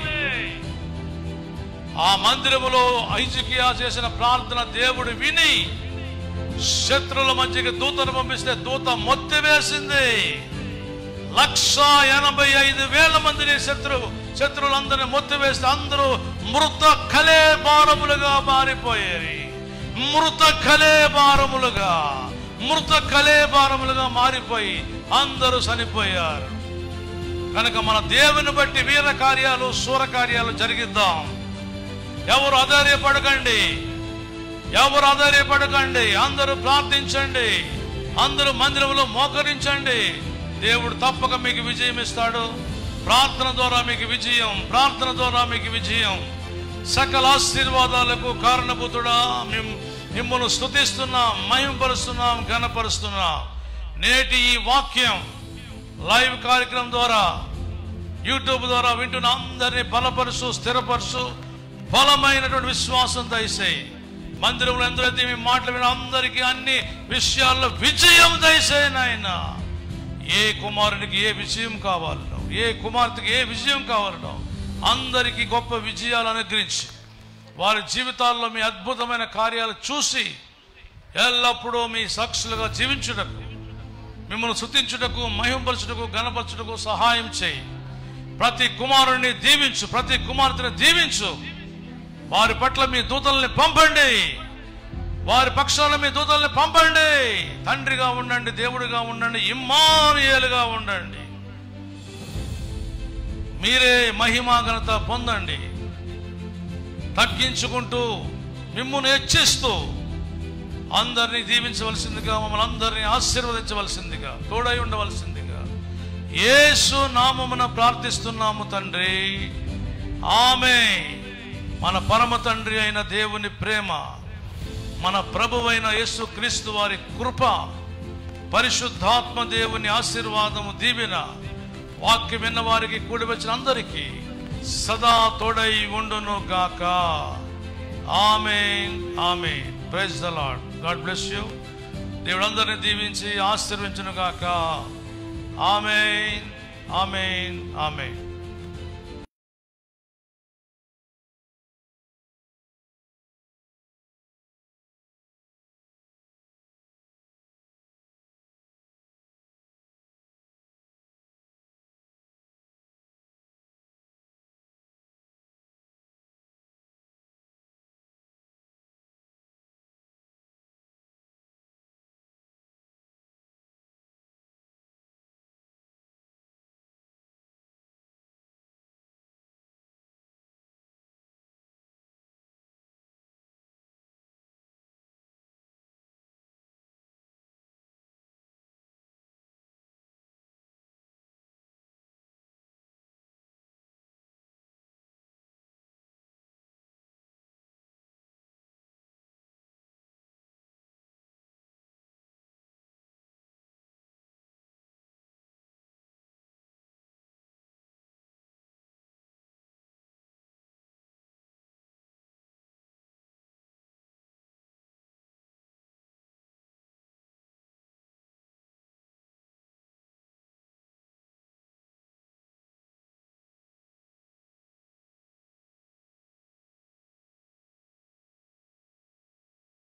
[SPEAKER 1] ఆ మందిరములో ఐజికియా చేసిన ప్రార్థన దేవుడు విని శత్రువుల మధ్యకి దూతను పంపిస్తే దూత మొత్తి వేసింది లక్ష ఎనభై ఐదు వేల మందిని శత్రువు శత్రువులందరినీ మొత్తి వేస్తే అందరూ మృత కలేబారములుగా మారిపోయారు మృత కలేబారములుగా మృత కలేబారములుగా మారిపోయి అందరూ చనిపోయారు కనుక మన దేవుని బట్టి వీర కార్యాలు శూర కార్యాలు జరిగిద్దాం ఎవరు ఆధార్యపడకండి ఎవరు ఆధార్యపడకండి అందరూ ప్రార్థించండి అందరూ మందిరంలో మోకరించండి దేవుడు తప్పక మీకు విజయం ఇస్తాడు ప్రార్థన ద్వారా మీకు విజయం ప్రార్థన ద్వారా మీకు విజయం సకల ఆశీర్వాదాలకు కారణభూతుడా మిమ్- మిమ్మల్ని స్తుతిస్తున్నాం మహింపరుస్తున్నాం ఘనపరుస్తున్నాం నేటి ఈ వాక్యం లైవ్ కార్యక్రమం ద్వారా యూట్యూబ్ ద్వారా వింటున్న అందరినీ బలపరుచు స్థిరపరుచు బలమైనటువంటి విశ్వాసం దయచేయి మందిరంలో ఎందరైతే మీ మాటలు విన అందరికీ అన్ని విషయాల్లో విజయం దయచేయి నాయన ఏ కుమారునికి ఏ విజయం కావాలనో ఏ కుమార్తెకి ఏ విజయం కావాలనో అందరికీ గొప్ప విజయాలు అనుగ్రహించి వారి జీవితాల్లో మీ అద్భుతమైన కార్యాలు చూసి ఎల్లప్పుడూ మీ సాక్షులుగా జీవించుటకు మిమ్మల్ని శుతించుటకు మహింపరచుటకు గణపరచుటకు సహాయం చేయి ప్రతి కుమారుణ్ణి దీవించు ప్రతి కుమార్తెను దీవించు వారి పట్ల మీ దూతల్ని పంపండి వారి పక్షాల మీ దూతల్ని పంపండి తండ్రిగా ఉండండి దేవుడిగా ఉండండి ఇమ్మానుయేలుగా ఉండండి మీరే మహిమా ఘనత పొందండి తగ్గించుకుంటూ మిమ్మును హెచ్చిస్తూ అందరినీ దీవించవలసిందిగా మమ్మల్ని అందరినీ ఆశీర్వదించవలసిందిగా తోడై ఉండవలసిందిగా యేసు నామమున ప్రార్థిస్తున్నాము తండ్రి ఆమె మన పరమ తండ్రి అయిన దేవుని ప్రేమ మన ప్రభువైన యేసు క్రీస్తు వారి కృప పరిశుద్ధాత్మ దేవుని ఆశీర్వాదము దీవెన వాక్యం విన్న వారికి కూడి వచ్చిన అందరికీ సదా తోడై ఉండును గాక ఆమె ఆమె praise the Lord God bless you దేవుడు అందరిని దీవించి ఆశీర్వించును గాక ఆమె ఆమె ఆమె